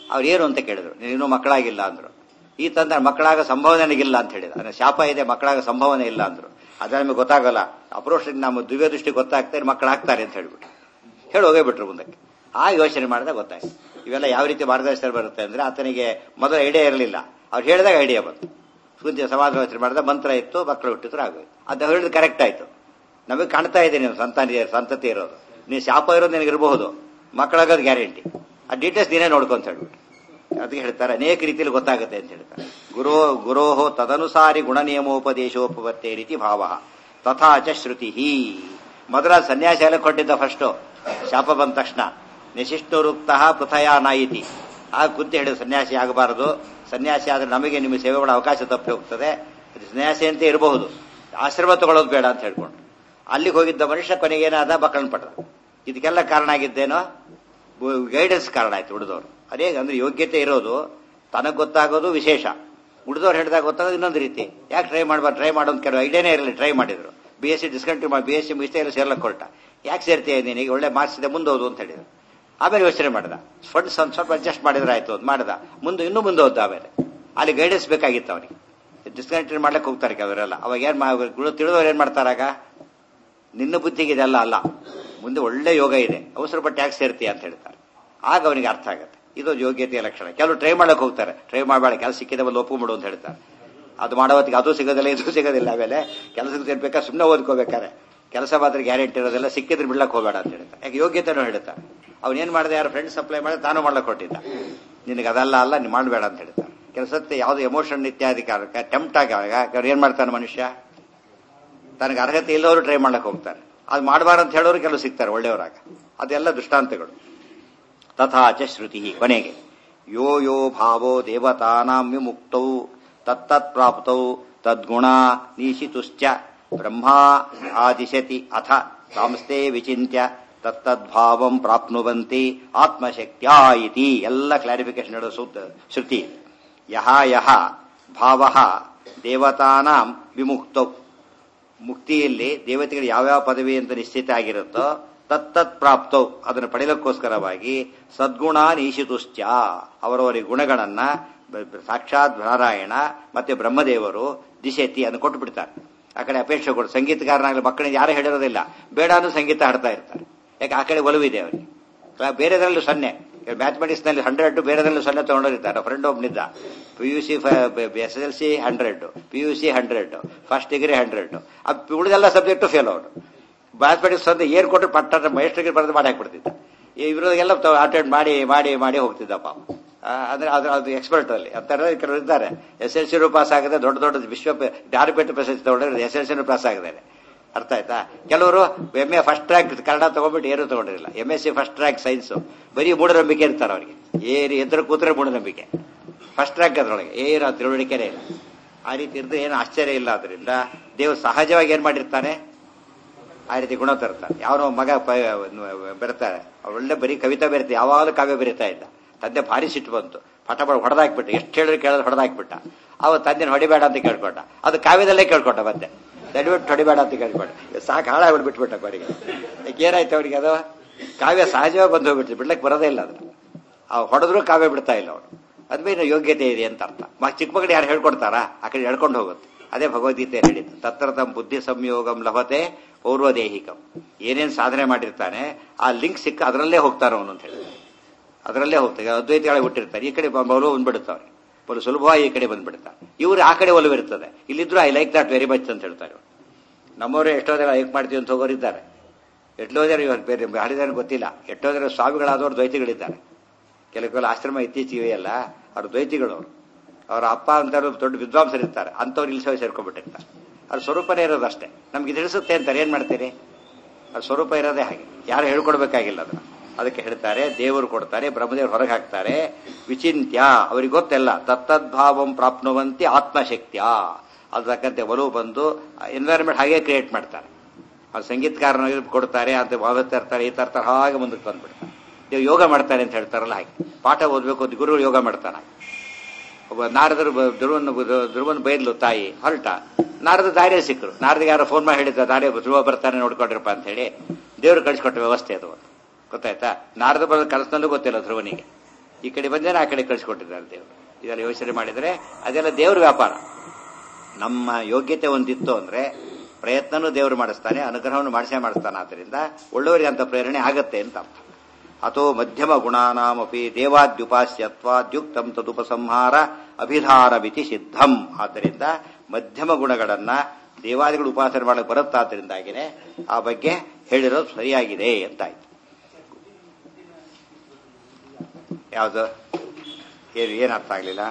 ಅವ್ರು ಏನು ಅಂತ ಕೇಳಿದ್ರು ನೀನು ಮಕ್ಕಳಾಗಿಲ್ಲ ಅಂದ್ರು ಈ ತಂದೆ ಮಕ್ಕಳಾಗ ಸಂಭಾವನೆ ನನಗಿಲ್ಲ ಅಂತ ಹೇಳಿದ ಅಂದ್ರೆ ಶಾಪ ಇದೆ ಮಕ್ಕಳಾಗ ಸಂಭಾವನೆ ಇಲ್ಲ ಅಂದ್ರು ಅದ್ರ ನಮಗೆ ಗೊತ್ತಾಗಲ್ಲ ಅಪ್ರೋಷಕ್ಕೆ ನಮ್ಮ ದಿವ್ಯ ದೃಷ್ಟಿ ಗೊತ್ತಾಗ್ತಾರೆ ಮಕ್ಕಳಾಗ್ತಾರೆ ಅಂತ ಹೇಳ್ಬಿಟ್ಟು ಹೇಳಿ ಹೋಗೇ ಬಿಟ್ರು ಮುಂದಕ್ಕೆ ಆ ಯೋಚನೆ ಮಾಡಿದಾಗ ಗೊತ್ತಾಯ್ತು ಇವೆಲ್ಲ ಯಾವ ರೀತಿ ಮಾರ್ಗದರ್ಶನ ಬರುತ್ತೆ ಅಂದ್ರೆ ಆತನಿಗೆ ಮೊದಲು ಐಡಿಯಾ ಇರಲಿಲ್ಲ ಅವ್ರು ಹೇಳಿದಾಗ ಐಡಿಯಾ ಬಂತು ಸುದ್ದಿ ಸಮಾಲೋಚನೆ ಮಾಡಿದ ಮಂತ್ರ ಇತ್ತು ಮಕ್ಕಳು ಹುಟ್ಟಿದ್ರು ಆಗೋಯ್ತು ಅದು ಹೇಳಿದ್ ಕರೆಕ್ಟ್ ಆಯ್ತು ನಮಗೆ ಕಾಣ್ತಾ ಇದೆ ನೀವು ಸಂತಾನ ಸಂತತಿ ಇರೋದು ನೀವು ಶಾಪ ಇರೋದು ನಿನಗಿರಬಹುದು ಮಕ್ಕಳಾಗೋದು ಗ್ಯಾರಂಟಿ ಆ ಡೀಟೇಲ್ಸ್ ನೀನೇ ನೋಡ್ಕೊಂತ ಹೇಳ್ಬಿಟ್ಟು ಅದಕ್ಕೆ ಹೇಳ್ತಾರೆ ಅನೇಕ ರೀತಿಯಲ್ಲಿ ಗೊತ್ತಾಗುತ್ತೆ ಅಂತ ಹೇಳ್ತಾರೆ ಗುರೋ ಗುರೋಹೋ ತದನುಸಾರಿ ಗುಣ ನಿಯಮೋಪದೇಶೋಪವತ್ತೇ ರೀತಿ ಭಾವ ತಥಾಚ ಶ್ರುತಿ ಮೊದಲ ಸನ್ಯಾಸಿ ಎಲ್ಲ ಕೊಟ್ಟಿದ್ದ ಫಸ್ಟು ಶಾಪ ಬಂದ ತಕ್ಷಣ ನಿಶಿಷ್ಟುರುಕ್ತ ಪೃಥಯ ನಾಯಿತಿ ಆ ಕುಂತಿ ಹೇಳಿದ ಸನ್ಯಾಸಿ ಆಗಬಾರದು ಸನ್ಯಾಸಿ ಆದ್ರೆ ನಮಗೆ ನಿಮ್ಮ ಸೇವೆ ಮಾಡೋ ಅವಕಾಶ ತಪ್ಪಿ ಹೋಗ್ತದೆ ಅದು ಸನ್ಯಾಸಿ ಅಂತ ಇರಬಹುದು ಆಶ್ರಮ ತಗೊಳ್ಳೋದು ಬೇಡ ಅಂತ ಹೇಳ್ಕೊಂಡು ಅಲ್ಲಿಗೆ ಹೋಗಿದ್ದ ಮನುಷ್ಯ ಕೊನೆಗೆ ಏನಾದ ಮಕ್ಕಳನ್ನ ಪಡೆದ ಇದಕ್ಕೆಲ್ಲ ಕಾರಣ ಆಗಿದ್ದೇನೋ ಗೈಡೆನ್ಸ್ ಕಾರಣ ಆಯ್ತು ಉಳಿದವರು ಅದೇ ಅಂದ್ರೆ ಯೋಗ್ಯತೆ ಇರೋದು ತನಗೆ ಗೊತ್ತಾಗೋದು ವಿಶೇಷ ಉಳಿದವ್ರು ಹೇಳಿದಾಗ ಗೊತ್ತಾಗೋದು ಇನ್ನೊಂದು ರೀತಿ ಯಾಕೆ ಟ್ರೈ ಮಾಡಬಾರ್ದು ಟ್ರೈ ಮಾಡೋದು ಕೆಲವು ಐಡಿಯಾನೇ ಇರಲಿ ಟ್ರೈ ಮಾಡಿದ್ರು ಬಿ ಎಸ್ ಸಿ ಡಿಸ್ಕಂಟಿನ್ಯೂ ಮಾಡಿ ಬಿ ಎಸ್ ಸಿ ಮುಗಿಸ್ತಾ ಎಲ್ಲ ಸೇರ್ಲಕ್ಕೆ ಹೊರಟ ಯಾಕೆ ಸೇರ್ತೀಯ ನೀನು ಒಳ್ಳೆ ಮಾರ್ಕ್ಸ್ ಇದೆ ಮುಂದೆ ಓದು ಅಂತ ಹೇಳಿದ್ರು ಆಮೇಲೆ ಯೋಚನೆ ಮಾಡ್ದ ಫಂಡ್ಸ್ ಒಂದು ಸ್ವಲ್ಪ ಅಡ್ಜಸ್ಟ್ ಮಾಡಿದ್ರೆ ಆಯ್ತು ಅದು ಮಾಡ್ದ ಮುಂದೆ ಇನ್ನೂ ಮುಂದೆ ಹೋದ ಆಮೇಲೆ ಅಲ್ಲಿ ಗೈಡೆನ್ಸ್ ಬೇಕಾಗಿತ್ತು ಅವನಿಗೆ ಡಿಸ್ಕಂಟಿನ್ಯೂ ಮಾಡ್ಲಿಕ್ಕೆ ಹೋಗ್ತಾರೆ ಅವರೆಲ್ಲ ಅವಾಗ ಏನ್ ಗುರು ತಿಳಿದವ್ರು ಏನ್ ಮಾಡ್ತಾರಾಗ ನಿನ್ನ ಬುದ್ಧಿಗೆ ಇದೆಲ್ಲ ಅಲ್ಲ ಮುಂದೆ ಒಳ್ಳೆ ಯೋಗ ಇದೆ ಅವಸರ ಪಟ್ಟು ಯಾಕೆ ಸೇರ್ತೀಯ ಅಂತ ಹೇಳ್ತಾರೆ ಆಗ ಅವನಿಗೆ ಅರ್ಥ ಆಗುತ್ತೆ ಇದು ಯೋಗ್ಯತೆಯ ಲಕ್ಷಣ ಕೆಲವು ಟ್ರೈ ಮಾಡಕ್ ಹೋಗ್ತಾರೆ ಟ್ರೈ ಮಾಡಬೇಡ ಕೆಲಸ ಸಿಕ್ಕಿದೆ ಒಂದು ಒಪ್ಪಿಬಿಡು ಅಂತ ಹೇಳ್ತಾರೆ ಅದು ಮಾಡೋ ಹೊತ್ತಿಗೆ ಅದು ಸಿಗೋದಿಲ್ಲ ಇದು ಸಿಗೋದಿಲ್ಲ ಆಮೇಲೆ ಕೆಲಸಕ್ಕೆ ಸೇರ್ಬೇಕಾ ಸುಮ್ಮನೆ ಓದ್ಕೋಬೇಕಾರೆ ಕೆಲಸ ಮಾತ್ರ ಗ್ಯಾರಂಟಿ ಇರೋದಿಲ್ಲ ಸಿಕ್ಕಿದ್ರೆ ಬಿಡ್ಲಕ್ಕೆ ಹೋಗಬೇಡ ಅಂತ ಹೇಳ್ತಾರೆ ಯಾಕೆ ಯೋಗ್ಯತೆನೂ ಹೇಳ್ತಾರೆ ಅವ್ನೇನ್ ಮಾಡಿದೆ ಯಾರು ಫ್ರೆಂಡ್ಸ್ ಅಪ್ಲೈ ಮಾಡಿ ತಾನು ಮಾಡ್ಲಕ್ಕೆ ಕೊಟ್ಟಿದ್ದ ನಿನಗೆ ಅದಲ್ಲ ಅಲ್ಲ ನೀವು ಮಾಡಬೇಡ ಅಂತ ಹೇಳ್ತಾರೆ ಕೆಲಸಕ್ಕೆ ಯಾವ್ದು ಎಮೋಷನ್ ಇತ್ಯಾದಿ ಕಾರಣಕ್ಕೆ ಟೆಂಪ್ಟ್ ಆಗಾಗ ಅವ್ರು ಏನ್ ಮಾಡ್ತಾನೆ ಮನುಷ್ಯ ತನಗೆ ಅರ್ಹತೆ ಇಲ್ಲವರು ಟ್ರೈ ಮಾಡಕ್ ಹೋಗ್ತಾರೆ ಅದು ಮಾಡಬಾರ್ದು ಅಂತ ಹೇಳೋರು ಕೆಲವು ಸಿಗ್ತಾರೆ ಒಳ್ಳೆಯವರಾಗ ಅದೆಲ್ಲ ದೃಷ್ಟಾಂತಗಳು ತಥಾಚ ಶ್ರುತಿ ಕೊನೆಗೆ ಯೋ ಯೋ ಭಾವೋ ದೇವತಾನಾಂ ವಿಮುಕ್ತೌ ತತ್ತತ್ ಪ್ರಾಪ್ತೌ ತದ್ಗುಣ ನೀಶಿತುಶ್ಚ ಬ್ರಹ್ಮ ಆದಿಶತಿ ಅಥ ಸಾಂಸ್ಥೆ ವಿಚಿಂತ್ಯ ತತ್ತದ್ಭಾವಂ ಪ್ರಾಪ್ನುವಂತಿ ಆತ್ಮಶಕ್ತ್ಯಾ ಇತಿ ಎಲ್ಲ ಕ್ಲಾರಿಫಿಕೇಶನ್ ಹೇಳೋ ಸೂತ್ರ ಶ್ರುತಿ ಯಹ ಯಹ ಭಾವ ದೇವತಾನಾಂ ವಿಮುಕ್ತೌ ಮುಕ್ತಿಯಲ್ಲಿ ದೇವತೆಗಳು ಯಾವ್ಯಾವ ಪದವಿ ಅಂತ ನಿಶ್ಚಿತ ಆಗಿರುತ್ತೋ ತತ್ತತ್ ಪ್ರಾಪ್ತೌ ಅದನ್ನು ಪಡೆಯಲಿಕ್ಕೋಸ್ಕರವಾಗಿ ಸದ್ಗುಣ ನೀಶಿತುಶ್ಚ ಅವರವರ ಗುಣಗಳನ್ನ ಸಾಕ್ಷಾತ್ ನಾರಾಯಣ ಮತ್ತೆ ಬ್ರಹ್ಮದೇವರು ದಿಶೆತಿ ಅದನ್ನು ಕೊಟ್ಟು ಬಿಡ್ತಾರೆ ಆ ಕಡೆ ಅಪೇಕ್ಷೆ ಕೊಡು ಸಂಗೀತಗಾರನಾಗಲಿ ಮಕ್ಕಳಿಗೆ ಯಾರು ಹೇಳಿರೋದಿಲ್ಲ ಬೇಡ ಅನ್ನೋ ಸಂಗೀತ ಹಾಡ್ತಾ ಇರ್ತಾರೆ ಯಾಕೆ ಆ ಕಡೆ ಒಲವಿದೆ ಅವರಿಗೆ ಬೇರೆದ್ರಲ್ಲೂ ಸೊನ್ನೆ ಮ್ಯಾಥಮೆಟಿಕ್ಸ್ ನಲ್ಲಿ ಹಂಡ್ರೆಡ್ ಬೇರೆದ್ರಲ್ಲೂ ಸೊನ್ನೆ ತಗೊಂಡಿರ್ತಾರೆ ಫ್ರೆಂಡ್ ಒಬ್ನಿದ್ದ P U C S L C hundred P U C hundred first degree hundred ಉಳಿದೆಲ್ಲ ಸಬ್ಜೆಕ್ಟು ಫೇಲ್ ಅವರು ಮ್ಯಾಥಮೆಟಿಕ್ಸ್ ಒಂದು ಏರ್ ಕೊಟ್ಟು ಪಟ್ಟ ಮೈಸ್ಟ್ರಿಗೆ ಬರೆದು ಮಾಡಿ ಹಾಕ್ಬಿಡ್ತಿದ್ದ ಇವ್ರಿಗೆಲ್ಲ ಅಟೆಂಡ್ ಮಾಡಿ ಮಾಡಿ ಮಾಡಿ ಹೋಗ್ತಿದ್ದ ಪಾಪ ಅಂದ್ರೆ ಅದು ಅದು ಎಕ್ಸ್ಪರ್ಟ್ ಅಲ್ಲಿ ಅಂತ ಕೆಲವರು ಇದ್ದಾರೆ ಎಸ್ ಎಲ್ ಸಿ ಪಾಸ್ ಆಗದೆ ದೊಡ್ಡ ದೊಡ್ಡ ವಿಶ್ವ ಜ್ಞಾನಪೀಠ ಪ್ರಶಸ್ತಿ ತಗೊಂಡ್ರೆ ಎಸ್ ಎಲ್ ಸಿ ಪಾಸ್ ಆಗಿದ್ದಾರೆ ಅರ್ಥ ಆಯ್ತಾ ಕೆಲವರು M A first rank Kannada ತಗೊಂಡ್ಬಿಟ್ಟು ಏನು ತಗೊಂಡಿರಲಿಲ್ಲ M S C first rank science ಬರೀ ಮೂಢನಂಬಿಕೆ ಇರ್ತಾರೆ ಅವರಿಗೆ ಏನು ಎದುರು ಕೂತ್ರೆ ಮೂಢನಂಬಿಕೆ ಫಸ್ಟ್ ರ್ಯಾಂಕ್ ಅದ್ರೊಳಗೆ ಏನು ತಿಳುವಳಿಕೆನೇ ಇಲ್ಲ ಆ ರೀತಿ ಇದ್ರೆ ಏನು ಆಶ್ಚರ್ಯ ಇಲ್ಲ ಅದರಿಂದ ದೇವ್ರು ಸಹಜವಾಗಿ ಏನ್ ಮಾಡಿರ್ತಾನೆ ಆ ರೀತಿ ಗುಣ ತರ್ತಾನೆ ಯಾವನೋ ಮಗ ಬೆರ್ತಾರೆ ಒಳ್ಳೆ ಬರೀ ಕವಿತಾ ಬೆರಿತ ಯಾವಾಗಲೂ ಕಾವ್ಯ ಬೆರಿತಾ ಇದ್ದ ತಂದೆ ಭಾರಿ ಸಿಟ್ಟು ಬಂತು ಪಟ ಪಡ ಹೊಡೆದಾಕ್ಬಿಟ್ಟು ಎಷ್ಟು ಹೇಳಿದ್ರೆ ಕೇಳಿದ್ರೆ ಹೊಡೆದಾಕ್ಬಿಟ್ಟ ಅವ ತಂದೆನ ಹೊಡಿಬೇಡ ಅಂತ ಕೇಳ್ಕೊಂಡ ಅದು ಕಾವ್ಯದಲ್ಲೇ ಕೇಳ್ಕೊಂಡ ಮತ್ತೆ ದಯವಿಟ್ಟು ಹೊಡಿಬೇಡ ಅಂತ ಕೇಳ್ಕೊಂಡ ಸಾಕು ಹಾಳಾಗ್ಬಿಟ್ಟು ಬಿಟ್ಬಿಟ್ಟ ಅವರಿಗೆ ಏನಾಯ್ತು ಅವರಿಗೆ ಅದು ಕಾವ್ಯ ಸಹಜವಾಗಿ ಬಂದು ಹೋಗ್ಬಿಡ್ತು ಬಿಡ್ಲಕ್ಕೆ ಬರೋದೇ ಇಲ್ಲ ಅದನ್ನ ಆ ಹೊಡೆದ್ರು ಕಾವ್ಯ ಬಿಡ್ತಾ ಇಲ್ಲ ಅವನು ಅದ್ಮೇಲೆ ಯೋಗ್ಯತೆ ಇದೆ ಅಂತ ಅರ್ಥ ಚಿಕ್ಕ ಮಕ್ಕಳು ಯಾರು ಹೇಳ್ಕೊಡ್ತಾರಾ ಆ ಕಡೆ ಹೇಳ್ಕೊಂಡು ಹೋಗುತ್ತೆ ಅದೇ ಭಗವದ್ಗೀತೆ ಹೇಳಿದ್ದು ತತ್ರ ತಮ್ಮ ಬುದ್ಧಿ ಸಂಯೋಗಂ ಲಭತೆ ಪೌರ್ವದೇಹಿಕಂ ಏನೇನು ಸಾಧನೆ ಮಾಡಿರ್ತಾನೆ ಆ ಲಿಂಕ್ ಸಿಕ್ಕ ಅದರಲ್ಲೇ ಹೋಗ್ತಾರ ಅವನು ಅಂತ ಹೇಳಿದ್ರೆ ಅದರಲ್ಲೇ ಹೋಗ್ತಾರೆ ಅದ್ವೈತಗಳೇ ಹುಟ್ಟಿರ್ತಾರೆ ಈ ಕಡೆ ಒಲವು ಬಂದ್ಬಿಡುತ್ತವ್ರೆ ಬಲು ಸುಲಭವಾಗಿ ಈ ಕಡೆ ಬಂದ್ಬಿಡ್ತಾರೆ ಇವ್ರು ಆ ಕಡೆ ಒಲವು ಇರ್ತದೆ ಇಲ್ಲಿದ್ರು I like that very much ಅಂತ ಹೇಳ್ತಾರೆ ನಮ್ಮವರು ಎಷ್ಟೋ ಜನ ಲೈಕ್ ಮಾಡ್ತೀವಿ ಅಂತ ಹೋಗೋರು ಇದ್ದಾರೆ ಎಷ್ಟೋ ಜನ ಇವಾಗ ಬೇರೆ ಹಾಡಿದಾರೆ ಗೊತ್ತಿಲ್ಲ ಎಷ್ಟೋ ಜನ ಸ್ವಾಮಿಗಳಾದವರು ದ್ವೈತಿಗಳಿದ್ದಾರೆ ಕೆಲವು ಕೆಲವು ಆಶ್ರಮ ಇತ್ತೀಚೆಗೆ ಅಲ್ಲ ಅವ್ರ ದ್ವೈತಿಗಳು ಅವರು ಅವರ ಅಪ್ಪ ಅಂತ ದೊಡ್ಡ ವಿದ್ವಾಂಸರು ಇರ್ತಾರೆ ಅಂಥವ್ರು ಇಲ್ಲಿ ಸೇರ್ಕೊಂಡ್ಬಿಟ್ಟಿರ್ತಾರೆ ಅವ್ರ ಸ್ವರೂಪನೇ ಇರೋದು ಅಷ್ಟೇ ನಮ್ಗೆ ತಿಳಿಸುತ್ತೆ ಅಂತಾರೆ ಏನ್ ಮಾಡ್ತೀರಿ ಅವ್ರ ಸ್ವರೂಪ ಇರೋದೇ ಹಾಗೆ ಯಾರು ಹೇಳ್ಕೊಡ್ಬೇಕಾಗಿಲ್ಲ ಅದನ್ನ ಅದಕ್ಕೆ ಹೇಳ್ತಾರೆ ದೇವರು ಕೊಡ್ತಾರೆ ಬ್ರಹ್ಮದೇವರು ಹೊರಗೆ ಹಾಕ್ತಾರೆ ವಿಚಿಂತ್ಯ ಅವ್ರಿಗೆ ಗೊತ್ತೆಲ್ಲ ತತ್ತದ್ಭಾವಂ ಪ್ರಾಪ್ನುವಂತಿ ಆತ್ಮಶಕ್ತಿಯ ಅದಕ್ಕಂತೆ ಒಲವು ಬಂದು ಎನ್ವೈರನ್ಮೆಂಟ್ ಹಾಗೆ ಕ್ರಿಯೇಟ್ ಮಾಡ್ತಾರೆ ಅವ್ರು ಸಂಗೀತಕಾರನ ಕೊಡ್ತಾರೆ ಅಂತ ಭಾವತ್ತೆ ಇರ್ತಾರೆ ಈ ತರ್ತಾರೆ ಹಾಗೆ ಮುಂದಕ್ಕೆ ಬಂದ್ಬಿಡ್ತಾರೆ ನೀವು ಯೋಗ ಮಾಡ್ತಾರೆ ಅಂತ ಹೇಳ್ತಾರಲ್ಲ ಹಾಗೆ ಪಾಠ ಓದ್ಬೇಕು ಅಂತ ಗುರು ಯೋಗ ಮಾಡ್ತಾನೆ ಒಬ್ಬ ನಾರದರು ಧ್ರುವನ್ ಧ್ರುವನ್ ಬೈದ್ಲು ತಾಯಿ ಹೊರಟ ನಾರದ ದಾರಿ ಸಿಕ್ಕರು ನಾರದಿಗೆ ಯಾರೋ ಫೋನ್ ಮಾಡಿ ಹೇಳಿದ್ದ ದಾರಿ ಧ್ರುವ ಬರ್ತಾನೆ ನೋಡ್ಕೊಂಡ್ರಪ್ಪ ಅಂತ ಹೇಳಿ ದೇವ್ರು ಕಳಿಸ್ಕೊಟ್ಟ ವ್ಯವಸ್ಥೆ ಅದು ಗೊತ್ತಾಯ್ತಾ ನಾರದ ಬರೋ ಕನಸಿನಲ್ಲೂ ಗೊತ್ತಿಲ್ಲ ಧ್ರುವನಿಗೆ ಈ ಕಡೆ ಬಂದೇನೆ ಆ ಕಡೆ ಕಳಿಸ್ಕೊಟ್ಟಿದ್ದಾರೆ ದೇವರು ಇದೆಲ್ಲ ಯೋಚನೆ ಮಾಡಿದರೆ ಅದೆಲ್ಲ ದೇವ್ರ ವ್ಯಾಪಾರ ನಮ್ಮ ಯೋಗ್ಯತೆ ಒಂದಿತ್ತು ಅಂದ್ರೆ ಪ್ರಯತ್ನನೂ ದೇವರು ಮಾಡಿಸ್ತಾನೆ ಅನುಗ್ರಹವನ್ನು ಮಾಡಿಸೇ ಮಾಡಿಸ್ತಾನೆ ಆದ್ದರಿಂದ ಒಳ್ಳೆಯವರಿಗೆ ಅಂತ ಪ್ರೇರಣೆ ಆಗತ್ತೆ ಅಂತ ಅರ್ಥ ಅಥೋ ಮಧ್ಯಮ ಗುಣಾನಾಮಪಿ ದೇವಾದ್ಯುಪಾಸ್ಯತ್ವಾದ್ಯುಕ್ತಂ ತದುಪಸಂಹಾರ ಅಭಿಧಾನವಿತಿ ಸಿದ್ಧಂ ಆದ್ದರಿಂದ ಮಧ್ಯಮ ಗುಣಗಳನ್ನ ದೇವಾದಿಗಳು ಉಪಾಸನೆ ಮಾಡಕ್ಕೆ ಬರುತ್ತಾದ್ರಿಂದಾಗಿನೇ ಆ ಬಗ್ಗೆ ಹೇಳಿರೋದು ಸರಿಯಾಗಿದೆ ಅಂತಾಯ್ತು ಯಾವುದು ಏನು ಏನು ಅರ್ಥ ಆಗಲಿಲ್ಲ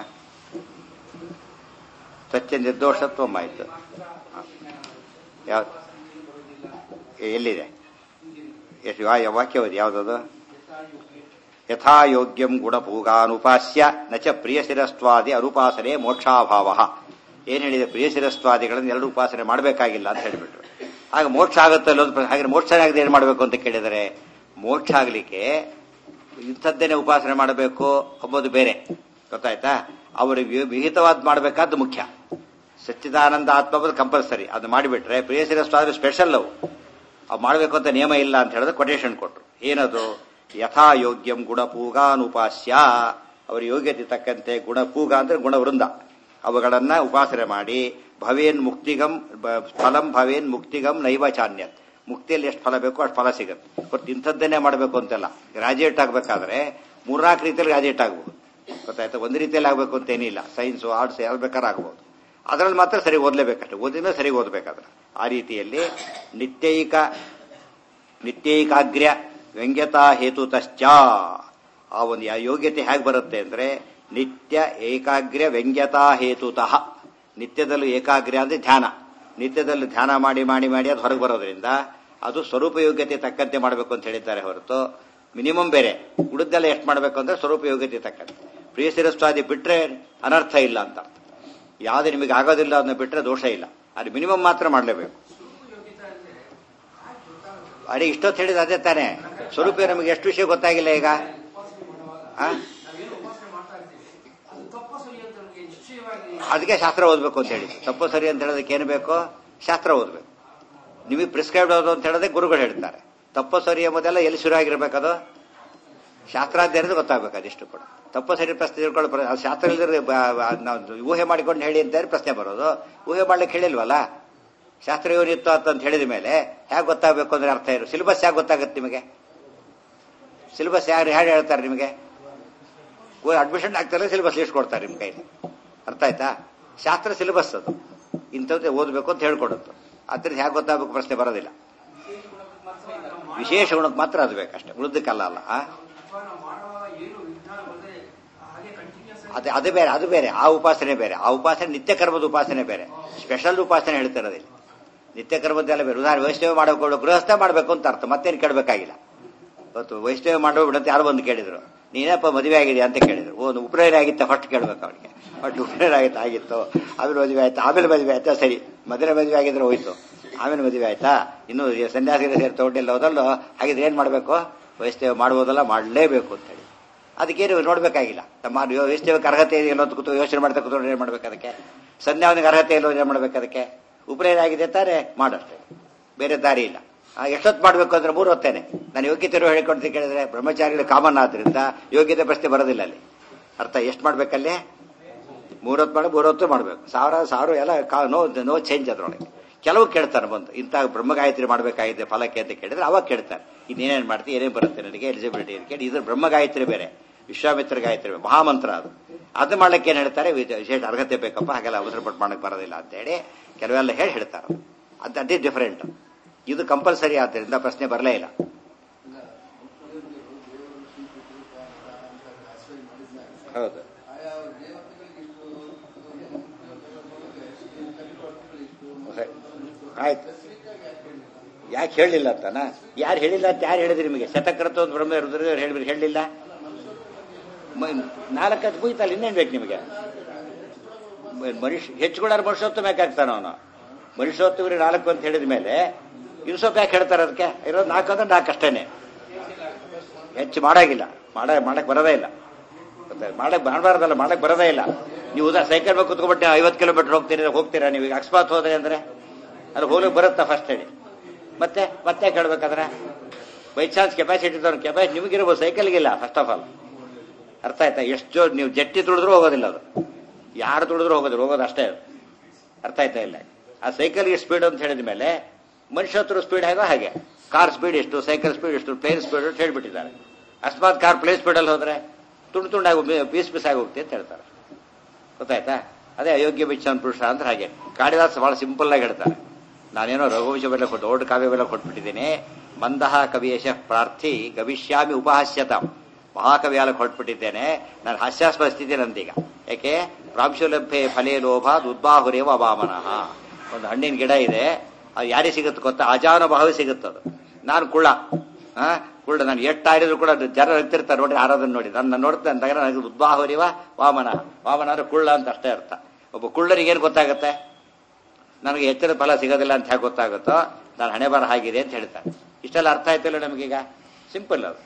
ಸತ್ಯ ನಿರ್ದೋಷತ್ವಂ ಆಯ್ತು ಯಾವ ಎಲ್ಲಿದೆ ಎಷ್ಟು ಯಾ- ವಾಕ್ಯ ಓದಿ ಯಾವುದದು ಯಥಾಯೋಗ್ಯಂ ಗುಣಪೂಗಾನುಪಾಸ್ಯ ನಚ ಪ್ರಿಯಶಿರಸ್ವಾದಿ ಅನುಪಾಸನೆ ಮೋಕ್ಷಾಭಾವ ಏನ್ ಹೇಳಿದೆ ಪ್ರಿಯಶಿರಸ್ವಾದಿಗಳನ್ನು ಎರಡು ಉಪಾಸನೆ ಮಾಡಬೇಕಾಗಿಲ್ಲ ಅಂತ ಹೇಳಿಬಿಟ್ರು ಆಗ ಮೋಕ್ಷ ಆಗುತ್ತಲ್ಲ ಅಂತ ಹಾಗೆ ಮೋಕ್ಷ ಆಗದೆ ಏನ್ ಮಾಡಬೇಕು ಅಂತ ಕೇಳಿದರೆ ಮೋಕ್ಷ ಆಗ್ಲಿಕ್ಕೆ ಇಂಥದ್ದೇನೆ ಉಪಾಸನೆ ಮಾಡಬೇಕು ಅಂಬೋದು ಬೇರೆ ಗೊತ್ತಾಯ್ತಾ ಅವರಿಗೆ ವಿಹಿತವಾದ ಮಾಡಬೇಕಾದ್ದು ಮುಖ್ಯ ಸಚ್ಚಿದಾನಂದ ಆತ್ಮ ಕಂಪಲ್ಸರಿ ಅದು ಮಾಡಿಬಿಟ್ರೆ ಪ್ರಿಯಶಿರಸ್ವಾದಿ ಸ್ಪೆಷಲ್ ಅವು ಅವು ಮಾಡಬೇಕು ಅಂತ ನಿಯಮ ಇಲ್ಲ ಅಂತ ಹೇಳಿದ್ರೆ ಕೊಟೇಶನ್ ಕೊಟ್ರು ಏನದು ಯಥಾಯೋಗ್ಯಂ ಗುಣಪೂಗಾನುಪಾಸ್ಯ ಅವರ ಯೋಗ್ಯತೆ ತಕ್ಕಂತೆ ಗುಣಪೂಗ ಅಂದ್ರೆ ಗುಣವೃಂದ ಅವುಗಳನ್ನ ಉಪಾಸನೆ ಮಾಡಿ ಭವೇನ್ ಮುಕ್ತಿಗಂ ಬ- ಫಲಂ ಭವೇನ್ ಮುಕ್ತಿಗಂ ನೈವ ಚಾನ್ಯತ್ ಮುಕ್ತಿಯಲ್ಲಿ ಎಷ್ಟು ಫಲ ಬೇಕೋ ಅಷ್ಟು ಫಲ ಸಿಗುತ್ತೆ ಬಟ್ ಇಂಥದ್ದನ್ನೇ ಮಾಡಬೇಕು ಅಂತೆಲ್ಲ ಗ್ರಾಜುಯೇಟ್ ಆಗಬೇಕಾದ್ರೆ ಮೂರ್ನಾಲ್ಕು ರೀತಿಯಲ್ಲಿ ಗ್ರಾಜುಯೇಟ್ ಆಗ್ಬೋದು ಗೊತ್ತಾಯ್ತಾ ಒಂದು ರೀತಿಯಲ್ಲಿ ಆಗಬೇಕು ಅಂತ ಏನಿಲ್ಲ ಸೈನ್ಸು ಆರ್ಟ್ಸ್ ಯಾವ್ದು ಬೇಕಾದ್ರೆ ಆಗ್ಬೋದು ಅದರಲ್ಲಿ ಮಾತ್ರ ಸರಿ ಓದಲೇಬೇಕಷ್ಟೆ ಓದಿದ್ರೆ ಸರಿ ಓದಬೇಕಾದ್ರೆ ಆ ರೀತಿಯಲ್ಲಿ ನಿತ್ಯೈಕ ನಿತ್ಯೈಕಾಗ್ರ್ಯ ವ್ಯಂಗ್ಯತಾ ಹೇತುತಶ್ಚ ಆ ಒಂದು ಯಾ- ಯೋಗ್ಯತೆ ಹೇಗೆ ಬರುತ್ತೆ ಅಂದ್ರೆ ನಿತ್ಯ ಏಕಾಗ್ರ್ಯ ವ್ಯಂಗ್ಯತಾ ಹೇತುತಃ ನಿತ್ಯದಲ್ಲೂ ಏಕಾಗ್ರ್ಯ ಅಂದ್ರೆ ಧ್ಯಾನ ನಿತ್ಯದಲ್ಲಿ ಧ್ಯಾನ ಮಾಡಿ ಮಾಡಿ ಮಾಡಿ ಅದು ಹೊರಗೆ ಬರೋದ್ರಿಂದ ಅದು ಸ್ವರೂಪ ಯೋಗ್ಯತೆ ತಕ್ಕಂತೆ ಮಾಡಬೇಕು ಅಂತ ಹೇಳಿದ್ದಾರೆ ಹೊರತು ಮಿನಿಮಮ್ ಬೇರೆ ಉಳಿದೆಲ್ಲ ಎಷ್ಟು ಮಾಡಬೇಕು ಅಂದ್ರೆ ಸ್ವರೂಪ ಯೋಗ್ಯತೆ ತಕ್ಕಂತೆ ಪ್ರಿಯ ಶಿರಸ್ವಾದಿ ಬಿಟ್ರೆ ಅನರ್ಥ ಇಲ್ಲ ಅಂತ ಅರ್ಥ ಯಾವ್ದು ನಿಮಗೆ ಆಗೋದಿಲ್ಲ ಅದನ್ನ ಬಿಟ್ರೆ ದೋಷ ಇಲ್ಲ ಅದು ಮಿನಿಮಮ್ ಮಾತ್ರ ಮಾಡಲೇಬೇಕು ಅದೇ ಇಷ್ಟೊತ್ತು ಹೇಳಿದ ಅದೇ ತಾನೇ ಸ್ವರೂಪ ನಮಗೆ ಎಷ್ಟು ವಿಷಯ ಗೊತ್ತಾಗಿಲ್ಲ ಈಗ ಆ? ಅದಕ್ಕೆ ಶಾಸ್ತ್ರ ಓದಬೇಕು ಅಂತ ಹೇಳಿ ತಪ್ಪು ಸರಿ ಅಂತ ಹೇಳೋದಕ್ಕೆ ಏನು ಬೇಕು ಶಾಸ್ತ್ರ ಓದಬೇಕು ನಿಮಗೆ ಪ್ರಿಸ್ಕ್ರೈಬ್ಡ್ ಓದು ಅಂತ ಹೇಳೋದೇ ಗುರುಗಳು ಹೇಳ್ತಾರೆ ತಪ್ಪು ಸರಿ ಎಂಬುದೆಲ್ಲ ಎಲ್ಲಿ ಶುರು ಆಗಿರ್ಬೇಕದು ಶಾಸ್ತ್ರಾಧ್ಯಯನದ ಗೊತ್ತಾಗಬೇಕು ಅದಿಷ್ಟು ಕೂಡ ತಪ್ಪು ಸರಿ ಪ್ರಶ್ನೆ ತಿಳ್ಕೊಳ್ಳೋ ಪ್ರ- ಅದು ಶಾಸ್ತ್ರ ಇಲ್ಲದ್ರೆ ನಾವು ಊಹೆ ಮಾಡಿಕೊಂಡು ಹೇಳಿ ಅಂತ ಪ್ರಶ್ನೆ ಬರೋದು ಊಹೆ ಮಾಡ್ಲಿಕ್ಕೆ ಹೇಳಿಲ್ವಲ್ಲ ಶಾಸ್ತ್ರ ಏನಿತ್ತು ಅಂತ ಹೇಳಿದ ಮೇಲೆ ಹೇಗೆ ಗೊತ್ತಾಗಬೇಕು ಅಂದ್ರೆ ಅರ್ಥ ಇರು ಸಿಲೆಬಸ್ ಹೇಗೆ ಗೊತ್ತಾಗುತ್ತೆ ನಿಮಗೆ ಸಿಲೆಬಸ್ ಯಾರು ಹೇಗೆ ಹೇಳ್ತಾರೆ ನಿಮಗೆ ಅಡ್ಮಿಷನ್ ಆಗ್ತಾರೆ ಸಿಲೆಬಸ್ ಲಿಸ್ಟ್ ಕೊಡ್ತಾರೆ ನಿಮ್ಮ ಕೈಲಿ ಅರ್ಥ ಆಯ್ತಾ ಶಾಸ್ತ್ರ ಸಿಲೆಬಸ್ ಅದು ಇಂಥದ್ದೇ ಓದಬೇಕು ಅಂತ ಹೇಳ್ಕೊಡುತ್ತೆ ಅದ್ರಿಂದ ಹೇಗೆ ಗೊತ್ತಾಗಬೇಕು ಪ್ರಶ್ನೆ ಬರೋದಿಲ್ಲ ವಿಶೇಷ ಗುಣಕ್ಕೆ ಮಾತ್ರ ಅದು ಬೇಕಷ್ಟೇ ಉಳಿದಕ್ಕಲ್ಲ ಅಲ್ಲ ಆ? ಅದೇ ಅದು ಬೇರೆ ಅದು ಬೇರೆ ಆ ಉಪಾಸನೆ ಬೇರೆ ಆ ಉಪಾಸನೆ ನಿತ್ಯ ಕರ್ಮದ ಉಪಾಸನೆ ಬೇರೆ ಸ್ಪೆಷಲ್ ಉಪಾಸನೆ ಹೇಳ್ತಿರೋದಿಲ್ಲ ನಿತ್ಯ ಕರ್ಮದ್ದೆಲ್ಲ ಬೇರೆ ಉದಾಹರಣೆ ವೈಷ್ಣವ ಮಾಡಬೇಕು ಗೃಹಸ್ಥ ಮಾಡಬೇಕು ಅಂತ ಅರ್ಥ ಮತ್ತೇನು ಕೇಳಬೇಕಾಗಿಲ್ಲ ಇವತ್ತು ವೈಷ್ಣವ ಮಾಡಬೇಕು ಅಂತ ಯಾರು ಬಂದು ಕೇಳಿದ್ರು ನೀನಪ್ಪ ಮದುವೆ ಆಗಿದೆಯಾ ಅಂತ ಕೇಳಿದ್ರು ಒಂದು ಉಪನಯನ ಆಗಿತ್ತ ಫಸ್ಟ್ ಕೇಳ್ಬೇಕು ಅವನಿಗೆ ಬಟ್ ಉಪನಯನ ಆಗಿತ್ತು ಆಗಿತ್ತು ಆಮೇಲೆ ಮದುವೆ ಆಯ್ತಾ ಆಮೇಲೆ ಮದುವೆ ಆಯ್ತಾ ಸರಿ ಮೊದಲೇ ಮದುವೆ ಆಗಿದ್ರೆ ಹೋಯ್ತು ಆಮೇಲೆ ಮದುವೆ ಆಯ್ತಾ ಇನ್ನು ಸನ್ಯಾಸಿಗೆ ಸೇರಿ ತಗೊಂಡಿಲ್ಲ ಹೋದಲ್ಲೋ ಹಾಗಿದ್ರೆ ಏನ್ ಮಾಡಬೇಕು ವೈಷ್ಣವ ಮಾಡ್ಬೋದಲ್ಲ ಮಾಡಲೇಬೇಕು ಅಂತ ಹೇಳಿ ಅದಕ್ಕೇನು ನೋಡ್ಬೇಕಾಗಿಲ್ಲ ನಮ್ಮ ವೈಷ್ಣವಕ್ಕೆ ಅರ್ಹತೆ ಇದೆಯಲ್ಲ ಅಂತ ಕೂತು ಯೋಚನೆ ಮಾಡ್ತಾ ಕೂತ್ಕೊಂಡು ಏನ್ ಮಾಡ್ಬೇಕು ಅದಕ್ಕೆ ಸಂಧ್ಯಾವನಿಗೆ ಅರ್ಹತೆ ಇಲ್ಲೋ ಏನ್ ಮಾಡ್ಬೇಕು ಅದಕ್ಕೆ ಉಪನಯನ ಆಗಿದೆ ತಾರೆ ಮಾಡಷ್ಟೇ ಬೇರೆ ದಾರಿ ಇಲ್ಲ ಆ, ಎಷ್ಟೊತ್ತು ಮಾಡ್ಬೇಕು ಅಂದ್ರೆ ಮೂರು ಹೊತ್ತೇನೆ ನಾನು ಯೋಗ್ಯತೆ ಇರೋ ಹೇಳಿಕೊಂಡು ಕೇಳಿದ್ರೆ ಬ್ರಹ್ಮಚಾರಿಗಳು ಕಾಮನ್ ಆದ್ರಿಂದ ಯೋಗ್ಯತೆ ಪ್ರಶ್ನೆ ಬರೋದಿಲ್ಲ ಅಲ್ಲಿ ಅರ್ಥ ಎಷ್ಟು ಮಾಡ್ಬೇಕಲ್ಲಿ ಮೂರೊತ್ತು ಮಾಡಿ ಮೂರೊತ್ತು ಮಾಡ್ಬೇಕು ಸಾವಿರ ಸಾವಿರ ಎಲ್ಲ ಕಾ- ನೋ ನೋ ಚೇಂಜ್ ಅದ್ರೊಳಗೆ ಕೆಲವು ಕೇಳ್ತಾರೆ ಬಂದು ಇಂಥ ಬ್ರಹ್ಮಗಾಯತ್ರಿ ಮಾಡಬೇಕಾಗಿದೆ ಫಲಕ್ಕೆ ಅಂತ ಕೇಳಿದ್ರೆ ಅವಾಗ ಕೇಳ್ತಾರೆ ಇನ್ನೇನೇನು ಮಾಡ್ತೀವಿ ಏನೇನು ಬರುತ್ತೆ ನನಗೆ ಎಲಿಜಿಬಿಲಿಟಿ ಅಂತ ಕೇಳಿ ಇದ್ರ ಬ್ರಹ್ಮಗಾಯತ್ರಿ ಬೇರೆ ವಿಶ್ವಾಮಿತ್ರ ಗಾಯತ್ರಿ ಬೇರೆ, ಮಹಾಮಂತ್ರ ಅದು ಅದು ಮಾಡ್ಲಿಕ್ಕೆ ಏನ್ ಹೇಳ್ತಾರೆ ವಿ- ವಿಶೇಷ ಅರ್ಹತೆ ಬೇಕಪ್ಪ ಹಾಗೆಲ್ಲ ಅವಸರ ಪಟ್ಟು ಮಾಡಕ್ ಬರೋದಿಲ್ಲ ಅಂತ ಹೇಳಿ ಕೆಲವೆಲ್ಲ ಹೇಳಿ ಹೇಳ್ತಾರೆ ಅದು ಅದೇ ಡಿಫರೆಂಟ್ ಇದು ಕಂಪಲ್ಸರಿ ಆದ್ದರಿಂದ ಪ್ರಶ್ನೆ ಬರಲೇ ಇಲ್ಲ ಹೌದು ಸರಿ. ಆಯ್ತು ಯಾಕೆ ಹೇಳಿಲ್ಲ ಅಂತಾನ ಯಾರು ಹೇಳಿಲ್ಲ ಅಂತ ಯಾರು ಹೇಳಿದ್ರಿ ನಿಮಗೆ ಶತಕೃತ ಒಂದು ಬ್ರಹ್ಮ ರುದ್ರ ಹೇಳಿದ್ರಿ ಹೇಳಿಲ್ಲ ನಾಲ್ಕತ್ತು ಮುಗಿತಲ್ಲ ಇನ್ನೇನು ಬೇಕು ನಿಮಗೆ ಮ- ಮನುಷ್ಯ ಹೆಚ್ಚುಗಳಾರು ಮನುಷ್ಯೋತ್ತಮ ಯಾಕೆ ಆಗ್ತಾನ ಅವನು ಮನುಷ್ಯೋತ್ತಮರಿ ನಾಲ್ಕು ಅಂತ ಹೇಳಿದ ಮೇಲೆ ಇನ್ನು ಸ್ವಲ್ಪ ಯಾಕೆ ಹೇಳ್ತಾರೆ ಅದಕ್ಕೆ ಇರೋದು ನಾಲ್ಕು ಅಂದ್ರೆ ನಾಲ್ಕು ಅಷ್ಟೇನೆ ಹೆಚ್ಚು ಮಾಡಾಗಿಲ್ಲ ಮಾಡ ಮಾಡಕ್ ಬರೋದೇ ಇಲ್ಲ ಗೊತ್ತಾ? ಮಾಡಕ್ ಮಾಡಬಾರ್ದಲ್ಲ ಮಾಡಕ್ ಬರೋದೇ ಇಲ್ಲ ನೀವು ಉದಾ ಸೈಕಲ್ ಮೇಲೆ ಕುತ್ಕೊಬಿಟ್ಟು ಐವತ್ತು ಕಿಲೋಮೀಟರ್ ಹೋಗ್ತೀರಾ ಹೋಗ್ತೀರಾ ನೀವು ಈಗ ಅಕಸ್ಮಾತ್ ಹೋದ್ರೆ ಅಂದ್ರೆ ಅದು ಹೋಗ್ಲಿಕ್ಕೆ ಬರುತ್ತಾ ಫಸ್ಟ್ ಹೇಳಿ ಮತ್ತೆ ಮತ್ತೆ ಕೇಳ್ಬೇಕಾದ್ರೆ ಬೈ ಚಾನ್ಸ್ ಕೆಪಾಸಿಟಿ ಇದ್ದವ್ರು ಕೆಪಾಸಿಟಿ ನಿಮಗಿರ್ಬೋದು ಸೈಕಲ್ಗಿಲ್ಲ ಫಸ್ಟ್ ಆಫ್ ಆಲ್ ಅರ್ಥ ಆಯ್ತಾ ಎಷ್ಟು ನೀವು ಜಟ್ಟಿ ತುಳಿದ್ರೂ ಹೋಗೋದಿಲ್ಲ ಅದು ಯಾರು ತುಳಿದ್ರೂ ಹೋಗೋದಿಲ್ಲ ಹೋಗೋದು ಅಷ್ಟೇ ಅದು ಅರ್ಥ ಆಯ್ತಾ ಇಲ್ಲ ಆ ಸೈಕಲ್ಗೆ ಸ್ಪೀಡ್ ಅಂತ ಹೇಳಿದ ಮೇಲೆ ಮನುಷ್ಯ ಹತ್ರ ಸ್ಪೀಡ್ ಹೇಗೋ ಹಾಗೆ ಕಾರ್ ಸ್ಪೀಡ್ ಎಷ್ಟು ಸೈಕಲ್ ಸ್ಪೀಡ್ ಎಷ್ಟು ಪ್ಲೇನ್ ಸ್ಪೀಡ್ ಅಂತ ಹೇಳ್ಬಿಟ್ಟಿದ್ದಾರೆ ಅಕಸ್ಮಾತ್ ಕಾರ್ ಪ್ಲೇನ್ ಸ್ಪೀಡಲ್ಲಿ ಹೋದ್ರೆ ತುಂಡು ತುಂಡಾಗಿ ಪೀಸ್ ಪೀಸ್ ಆಗಿ ಹೋಗ್ತಿ ಅಂತ ಹೇಳ್ತಾರೆ ಗೊತ್ತಾಯ್ತಾ ಅದೇ ಅಯೋಗ್ಯ ಬಿಚ್ಚನ್ ಪುರುಷ ಅಂದ್ರೆ ಹಾಗೆ ಕಾಳಿದಾಸ ಬಹಳ ಸಿಂಪಲ್ ಆಗಿ ಹೇಳ್ತಾರೆ ನಾನೇನೋ ರಘುವಂಶ ಬೆಲೆ ಕೊಟ್ಟು ದೊಡ್ಡ ಕಾವ್ಯ ಬೆಲೆ ಕೊಟ್ಬಿಟ್ಟಿದ್ದೀನಿ ಮಂದಹ ಕವಿಯಶ ಪ್ರಾರ್ಥಿ ಗವಿಷ್ಯಾಮಿ ಉಪಹಾಸ್ಯತ ಮಹಾಕವಿ ಎಲ್ಲ ಕೊಟ್ಬಿಟ್ಟಿದ್ದೇನೆ ನಾನು ಹಾಸ್ಯಾಸ್ಪದ ಸ್ಥಿತಿ ನಂದೀಗ ಯಾಕೆ ಪ್ರಾಂಶುಲಭ್ಯೆ ಫಲೇ ಲೋಭ ಉದ್ಬಾಹುರೇವ ಅವಾಮನಃ ಒಂದು ಹಣ್ಣಿನ ಗಿಡ ಇದೆ ಅದು ಯಾರಿಗೆ ಸಿಗುತ್ತೆ ಗೊತ್ತಾ ಅಜಾನುಭಾವಿ ಸಿಗುತ್ತದು ನಾನು ಕುಳ್ಳ ಆ ಕುಳ್ಳ ನಾನು ಎಷ್ಟು ಆಡಿದ್ರು ಕೂಡ ಅದು ಜನ ಇರ್ತಿರ್ತಾರೆ ನೋಡಿ ಆರೋದನ್ನ ನೋಡಿ ನನ್ನ ನೋಡ್ತೇನೆ ಅಂದಾಗ ನನಗೆ ಉದ್ಬಾಹುರಿವ ವಾಮನ ವಾಮನ ಅಂದ್ರೆ ಕುಳ್ಳ ಅಂತ ಅಷ್ಟೇ ಅರ್ಥ ಒಬ್ಬ ಕುಳ್ಳರಿಗೆ ಏನು ಗೊತ್ತಾಗುತ್ತೆ ನನಗೆ ಎಚ್ಚರ ಫಲ ಸಿಗೋದಿಲ್ಲ ಅಂತ ಹೇಗೆ ಗೊತ್ತಾಗುತ್ತೋ ನಾನು ಹಣೆ ಬರ ಹಾಗಿದೆ ಅಂತ ಹೇಳ್ತಾರೆ ಇಷ್ಟೆಲ್ಲ ಅರ್ಥ ಆಯ್ತಲ್ಲ ನಮಗೀಗ ಸಿಂಪಲ್ ಅದು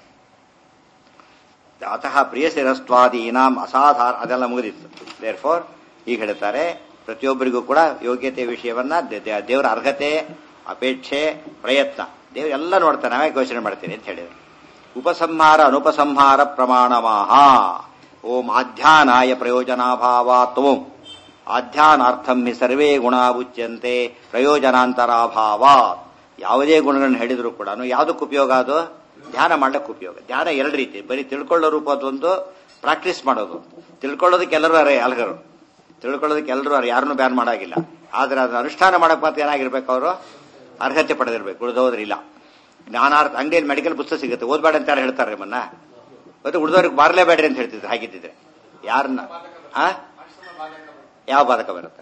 ಅತಃ ಪ್ರಿಯಸಿರಸ್ವಾದೀನಾಂ ಅಸಾಧಾರ ಅದೆಲ್ಲ ಮುಗಿದಿತ್ತು ದೇರ್ ಫೋರ್ ಈಗ ಹೇಳ್ತಾರೆ ಪ್ರತಿಯೊಬ್ಬರಿಗೂ ಕೂಡ ಯೋಗ್ಯತೆ ವಿಷಯವನ್ನ ದೇ- ದೇ- ದೇವರ ಅರ್ಹತೆ ಅಪೇಕ್ಷೆ ಪ್ರಯತ್ನ ದೇವರು ಎಲ್ಲ ನೋಡ್ತಾನೆ ನಾವೇ ಘೋಷಣೆ ಮಾಡ್ತೀನಿ ಅಂತ ಹೇಳಿದ್ರು ಉಪಸಂಹಾರ ಅನುಪಸಂಹಾರ ಪ್ರಮಾಣಮಾಹ ಓಂ ಆಧ್ಯಾನಾಯ ಪ್ರಯೋಜನಾಭಾವಾತ್ ಓಂ ಆಧ್ಯಾನಾರ್ಥಂ ಹಿ ಸರ್ವೇ ಗುಣ ಉಚ್ಯಂತೆ ಪ್ರಯೋಜನಾಂತರಾಭಾವಾತ್ ಯಾವುದೇ ಗುಣಗಳನ್ನು ಹೇಳಿದ್ರು ಕೂಡ ಯಾವುದಕ್ಕೆ ಉಪಯೋಗ ಅದು ಧ್ಯಾನ ಮಾಡ್ಲಿಕ್ಕೆ ಉಪಯೋಗ ಧ್ಯಾನ ಎರಡು ರೀತಿ ಬರೀ ತಿಳ್ಕೊಳ್ಳೋ ರೂಪ ಅದೊಂದು ಪ್ರಾಕ್ಟೀಸ್ ಮಾಡೋದು ತಿಳ್ಕೊಳ್ಳೋದಕ್ಕೆ ಎಲ್ಲರೂ ಅರೆ ಅಲ್ಗರು ತಿಳ್ಕೊಳ್ಳೋದಕ್ಕೆ ಎಲ್ಲರೂ ಅರೆ ಯಾರನ್ನೂ ಬ್ಯಾನ್ ಮಾಡಾಗಿಲ್ಲ ಆದ್ರೆ ಅದನ್ನ ಅನುಷ್ಠಾನ ಮಾಡಕ್ ಮಾತ್ರ ಏನಾಗಿರ್ಬೇಕು ಅವರು ಅರ್ಹತೆ ಪಡೆದಿರ್ಬೇಕು ಉಳಿದೋದ್ರಿಲ್ಲ ಜ್ಞಾನಾರ್ಥ ಅಂಗಡಿಯಲ್ಲಿ ಮೆಡಿಕಲ್ ಪುಸ್ತಕ ಸಿಗುತ್ತೆ ಓದ್ಬೇಡ ಅಂತ ಯಾರು ಹೇಳ್ತಾರೆ ನಿಮ್ಮನ್ನ ಮತ್ತೆ ಉಳಿದವ್ರಿಗೆ ಬಾರ್ಲೇಬೇಡ್ರಿ ಅಂತ ಹೇಳ್ತಿದ್ರು ಹಾಗಿದ್ದಿದ್ರೆ ಯಾರನ್ನ ಆ ಯಾವ ಬಾಧಕ ಬರುತ್ತೆ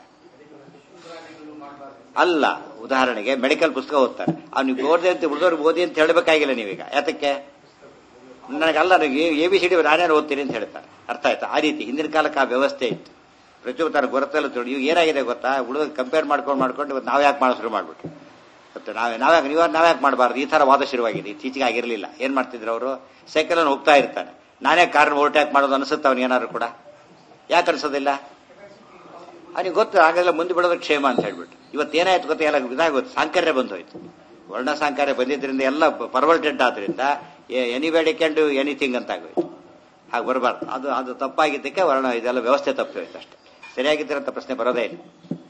ಅಲ್ಲ ಉದಾಹರಣೆಗೆ ಮೆಡಿಕಲ್ ಪುಸ್ತಕ ಓದ್ತಾರೆ ಅವ್ನು ನೀವು ಓದಿ ಅಂತ ಉಳಿದವ್ರಿಗೆ ಓದಿ ಅಂತ ಹೇಳಬೇಕಾಗಿಲ್ಲ ನೀವೀಗ ಯಾತಕ್ಕೆ ನನಗಲ್ಲ ನನಗೆ ಎ ಬಿ ಸಿ ಡಿ ನಾನೇನು ಓದ್ತೀನಿ ಅಂತ ಹೇಳ್ತಾರೆ ಅರ್ಥ ಆಯ್ತಾ ಆ ರೀತಿ ಹಿಂದಿನ ಕಾಲಕ್ಕೆ ಆ ವ್ಯವಸ್ಥೆ ಇತ್ತು ಪ್ರತಿಯೊಬ್ಬ ತನಗೆ ಗೊತ್ತಲ್ಲ ತಿಳಿ ಇವಾಗ ಏನಾಗಿದೆ ಗೊತ್ತಾ ಉಳಿದ ಕಂಪೇರ್ ಮಾಡ್ಕೊಂಡು ಮಾಡ್ಕೊಂಡು ಇವತ್ತು ನಾವ್ಯಾಕೆ ಮಾಡೋ ಶುರು ಮಾಡ್ಬಿಟ್ಟು ಮತ್ತೆ ನಾವೇ ನಾವ್ಯಾಕೆ ನೀವು ನಾವ್ಯಾಕೆ ಮಾಡಬಾರ್ದು ಈ ತರ ವಾದ ಶುರುವಾಗಿದೆ ಇತ್ತೀಚೆಗೆ ಆಗಿರಲಿಲ್ಲ ಏನ್ ಮಾಡ್ತಿದ್ರು ಅವರು ಸೈಕಲನ್ನು ಹೋಗ್ತಾ ಇರ್ತಾನೆ ನಾನೇ ಕಾರನ್ನ ಓವರ್ಟ್ಯಾಕ್ ಮಾಡೋದು ಅನಿಸುತ್ತೆ ಅವ್ನಿಗೆ ಏನಾದ್ರು ಕೂಡ ಯಾಕೆ ಅನ್ಸೋದಿಲ್ಲ ಅವನಿಗೆ ಗೊತ್ತು ಹಾಗೆಲ್ಲ ಮುಂದೆ ಬಿಡೋದು ಕ್ಷೇಮ ಅಂತ ಹೇಳ್ಬಿಟ್ಟು ಇವತ್ತು ಏನಾಯ್ತು ಗೊತ್ತಾ ಎಲ್ಲ ಇದಾಗೋದು ಸಾಂಕರ್ಯ ಬಂದೋಯ್ತು ವರ್ಣ ಸಾಂಕರ್ಯ ಬಂದಿದ್ರಿಂದ ಎಲ್ಲ ಪರ್ವರ್ಟೆಂಟ್ ಆದ್ರಿಂದ ಎನಿಬೇಡಿ ಕ್ಯಾನ್ ಡು ಎನಿಥಿಂಗ್ ಅಂತ ಆಗೋಯ್ತು ಹಾಗೆ ಬರಬಾರ್ದು ಅದು ಅದು ತಪ್ಪಾಗಿದ್ದಕ್ಕೆ ವರ್ಣ ಇದೆಲ್ಲ ವ್ಯವಸ್ಥೆ ತಪ್ಪಿ ಹೋಯ್ತು ಅಷ್ಟೇ ಸರಿಯಾಗಿದ್ದಿರಂತ ಪ್ರಶ್ನೆ ಬರೋದೇ ಇಲ್ಲ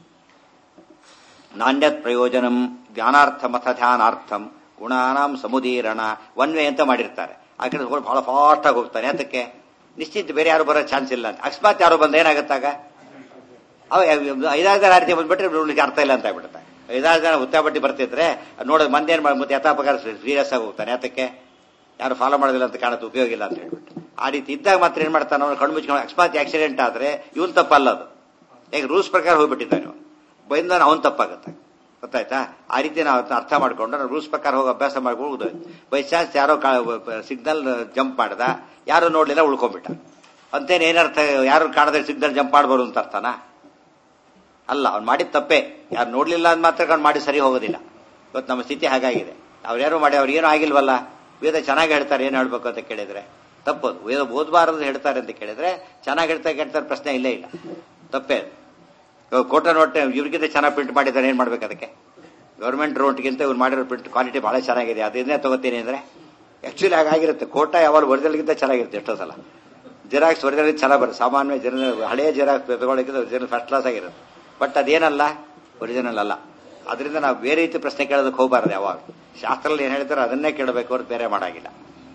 ನಾಣ್ಯತ್ ಪ್ರಯೋಜನಂ ಜ್ಞಾನಾರ್ಥಮಥ ಧ್ಯಾನಾರ್ಥಂ ಗುಣಾನಾಂ ಸಮುದೀರಣ ಒನ್ ವೇ ಅಂತ ಮಾಡಿರ್ತಾರೆ ಆ ಕಡೆ ಹೋಗಿ ಬಹಳ ಫಾಸ್ಟ್ ಆಗಿ ಹೋಗ್ತಾನೆ ಅದಕ್ಕೆ ನಿಶ್ಚಿತ ಬೇರೆ ಯಾರು ಬರೋ ಚಾನ್ಸ್ ಇಲ್ಲ ಅಂತ ಅಕಸ್ಮಾತ್ ಯಾರು ಬಂದ ಏನಾಗುತ್ತಾಗ ಅವ ಐದಾರು ಜನ ಆ ರೀತಿ ಬಂದ್ಬಿಟ್ರೆ ನೋಡ್ಲಿಕ್ಕೆ ಅರ್ಥ ಇಲ್ಲ ಅಂತ ಆಗ್ಬಿಡುತ್ತೆ ಐದಾರು ಜನ ಹುತ್ತಾಬಟ್ಟಿ ಬರ್ತಿದ್ರೆ ನೋಡೋದು ಮಂದಿ ಏನ್ ಮಾಡಿ ಮತ್ತೆ ಯಥಾಪಕಾರ ಸೀರಿಯಸ್ ಆಗಿ ಹೋಗ್ತಾನೆ ಯಾತಕ್ಕೆ ಯಾರು ಫಾಲೋ ಮಾಡೋದಿಲ್ಲ ಅಂತ ಕಾಣುತ್ತೆ ಉಪಯೋಗ ಇಲ್ಲ ಅಂತ ಹೇಳ್ಬಿಟ್ಟು ಆ ರೀತಿ ಇದ್ದಾಗ ಮಾತ್ರ ಏನ್ ಮಾಡ್ತಾನೆ ಅವನು ಕಣ್ಣು ಮುಚ್ಕೊಂಡು ಅಕಸ್ಮಾತ್ ಆಕ್ಸಿಡೆಂಟ್ ಆದ್ರೆ ಇವನ್ ತಪ್ಪಲ್ಲ ಅದು ಈಗ ರೂಲ್ಸ್ ಪ್ರಕಾರ ಹೋಗ್ಬಿಟ್ಟಿದ್ದಾನೆ ಅವನು ಬೈದ ಅವನ್ ತಪ್ಪಾಗುತ್ತೆ ಗೊತ್ತಾಯ್ತಾ ಆ ರೀತಿ ನಾವು ಅದನ್ನ ಅರ್ಥ ಮಾಡ್ಕೊಂಡು ನಾವು ರೂಲ್ಸ್ ಪ್ರಕಾರ ಹೋಗಿ ಅಭ್ಯಾಸ ಮಾಡ್ಕೊಂಡು ಬೈ ಚಾನ್ಸ್ ಯಾರೋ ಸಿಗ್ನಲ್ ಜಂಪ್ ಮಾಡ್ದ ಯಾರು ನೋಡ್ಲಿಲ್ಲ ಉಳ್ಕೊಂಡ್ಬಿಟ್ಟ ಅಂತೇನು ಏನರ್ಥ ಯಾರು ಕಾಣದ್ರೆ ಸಿಗ್ನಲ್ ಜಂಪ್ ಮಾಡ್ಬಾರ್ದು ಅಂತ ಅರ್ಥನಾ ಅಲ್ಲ ಅವ್ನು ಮಾಡಿದ ತಪ್ಪೇ ಯಾರು ನೋಡ್ಲಿಲ್ಲ ಅಂತ ಮಾತ್ರ ಅವ್ನು ಮಾಡಿ ಸರಿ ಹೋಗೋದಿಲ್ಲ ಇವತ್ತು ನಮ್ಮ ಸ್ಥಿತಿ ಹಾಗಾಗಿದೆ ಅವ್ರು ಯಾರು ಮಾಡಿ ಅವ್ರು ಏನೂ ಆಗಿಲ್ವಲ್ಲ ವೇದ ಚೆನ್ನಾಗಿ ಹೇಳ್ತಾರೆ ಏನು ಹೇಳ್ಬೇಕು ಅಂತ ಕೇಳಿದ್ರೆ ತಪ್ಪದು ವೇದ ಓದಬಾರದು ಹೇಳ್ತಾರೆ ಅಂತ ಕೇಳಿದ್ರೆ ಚೆನ್ನಾಗಿ ಹೇಳ್ತಾ ಕೇಳ್ತಾರೆ ಪ್ರಶ್ನೆ ಇಲ್ಲೇ ಇಲ್ಲ ತಪ್ಪೇ ಅದು. ಇವಾಗ ಕೋಟ ನೋಟ್ ಇವ್ರಿಗಿಂತ ಚೆನ್ನಾಗಿ ಪ್ರಿಂಟ್ ಮಾಡಿದ್ದಾರೆ ಏನ್ ಮಾಡ್ಬೇಕು ಅದಕ್ಕೆ ಗೌರ್ಮೆಂಟ್ ರೋಟ್ಗಿಂತ ಇವ್ರು ಮಾಡಿರೋ ಪ್ರಿಂಟ್ ಕ್ವಾಲಿಟಿ ಬಹಳ ಚೆನ್ನಾಗಿದೆ ಅದನ್ನೇ ತಗೋತೀನಿ ಅಂದ್ರೆ ಆಕ್ಚುಲಿ ಹಾಗಾಗಿರುತ್ತೆ ಕೋಟ ಯಾವಾಗ ಒರಿಜಿನಲ್ಗಿಂತ ಚೆನ್ನಾಗಿರುತ್ತೆ ಎಷ್ಟೋ ಸಲ ಜೆರಾಕ್ಸ್ ಒರಿಜಿನಲ್ ಚೆನ್ನಾಗಿ ಬರುತ್ತೆ ಸಾಮಾನ್ಯ ಜನ ಹಳೆಯ ಜೆರಾಕ್ಸ್ ತಗೊಳ್ಳೋಕ್ಕಿಂತ ಒರಿಜಿನಲ್ ಫಸ್ಟ್ ಕ್ಲಾಸ್ ಆಗಿರುತ್ತೆ ಬಟ್ ಅದೇನಲ್ಲ ಒರಿಜಿನಲ್ ಅಲ್ಲ ಅದರಿಂದ ನಾವು ಬೇರೆ ರೀತಿ ಪ್ರಶ್ನೆ ಕೇಳೋದಕ್ಕೆ ಹೋಗಬಾರ್ದು ಯಾವಾಗ ಶಾಸ್ತ್ರದಲ್ಲಿ ಏನ್ ಹೇಳ್ತಾರೋ ಅದನ್ನೇ ಕೇಳಬೇಕು ಹೊರತು ಬೇರೆ ಮಾಡಾಗಿಲ್ಲ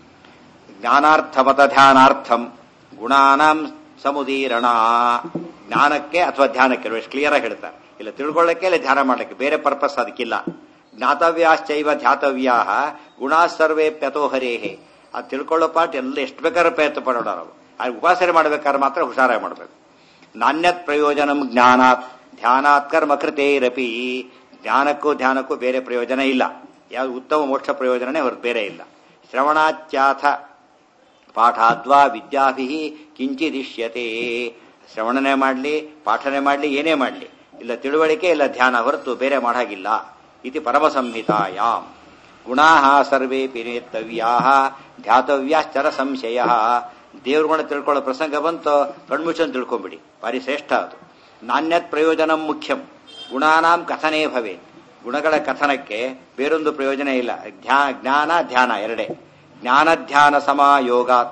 ಜ್ಞಾನಾರ್ಥಮತ ಧ್ಯಾನಾರ್ಥಂ ಗುಣಾನಾಂ ಸಮುದೀರಣ ಜ್ಞಾನಕ್ಕೆ ಅಥವಾ ಧ್ಯಾನಕ್ಕೆ ಎಷ್ಟು ಕ್ಲಿಯರ್ ಆಗಿ ಹೇಳ್ತಾರೆ ಇಲ್ಲ ತಿಳ್ಕೊಳ್ಳಕ್ಕೆ ಇಲ್ಲ ಧ್ಯಾನ ಮಾಡಕ್ಕೆ ಬೇರೆ ಪರ್ಪಸ್ ಅದಕ್ಕಿಲ್ಲ ಜ್ಞಾತವ್ಯಾಶ್ಚೈವ ಧ್ಯಾತವ್ಯಾ ಗುಣಾ ಸರ್ವೇ ಪ್ಯತೋ ಹರೇಹೆ ಅದು ತಿಳ್ಕೊಳ್ಳೋ ಪಾಠ ಎಲ್ಲ ಎಷ್ಟು ಬೇಕಾದ್ರೂ ಪ್ರಯತ್ನ ಪಡೋಣ ನಾವು ಅದು ಉಪಾಸನೆ ಮಾಡ್ಬೇಕಾದ್ರೆ ಮಾತ್ರ ಹುಷಾರಾಗಿ ಮಾಡಬೇಕು ನಾಣ್ಯತ್ ಪ್ರಯೋಜನಂ ಜ್ಞಾನಾತ್ ಧ್ಯಾನಾತ್ ಕರ್ಮ ಕೃತೇರಪಿ ಜ್ಞಾನಕ್ಕೂ ಧ್ಯಾನಕ್ಕೂ ಬೇರೆ ಪ್ರಯೋಜನ ಇಲ್ಲ ಯಾವುದು ಉತ್ತಮ ಮೋಕ್ಷ ಪ್ರಯೋಜನನೇ ಹೊರತು ಬೇರೆ ಇಲ್ಲ ಶ್ರವಣಾಚ್ಯಾಥ ಪಾಠಾದ್ವಾ ವಿದ್ಯಾಭಿ ಕಿಂಚಿದಿಶ್ಯತೆ ಶ್ರವಣನೆ ಮಾಡಲಿ ಪಾಠನೆ ಮಾಡಲಿ ಏನೇ ಮಾಡಲಿ ಇಲ್ಲ ತಿಳುವಳಿಕೆ ಇಲ್ಲ ಧ್ಯಾನ ಹೊರತು ಬೇರೆ ಮಾಡಾಗಿಲ್ಲ ಇತಿ ಪರಮ ಸಂಹಿತಾಯಾಮ್ ಗುಣಾ ಸರ್ವೇ ಪಿನೇತ್ತವ್ಯಾ ಧ್ಯಾತವ್ಯಾಶ್ಚರ ಸಂಶಯ ದೇವ್ರುಗಳ ತಿಳ್ಕೊಳ್ಳೋ ಪ್ರಸಂಗ ಬಂತು ಕಣ್ಮುಚ್ಚನ್ ತಿಳ್ಕೊಂಬಿಡಿ ಭಾರಿ ಶ್ರೇಷ್ಠ ಅದು ನಾಣ್ಯತ್ ಪ್ರಯೋಜನ ಮುಖ್ಯಂ ಗುಣಾನಾಂ ಕಥನೇ ಭವೆ ಗುಣಗಳ ಕಥನಕ್ಕೆ ಬೇರೊಂದು ಪ್ರಯೋಜನ ಇಲ್ಲ ಧ್ಯಾ ಜ್ಞಾನ ಧ್ಯಾನ ಎರಡೇ ಜ್ಞಾನ ಧ್ಯಾನ ಸಮಾಯೋಗಾತ್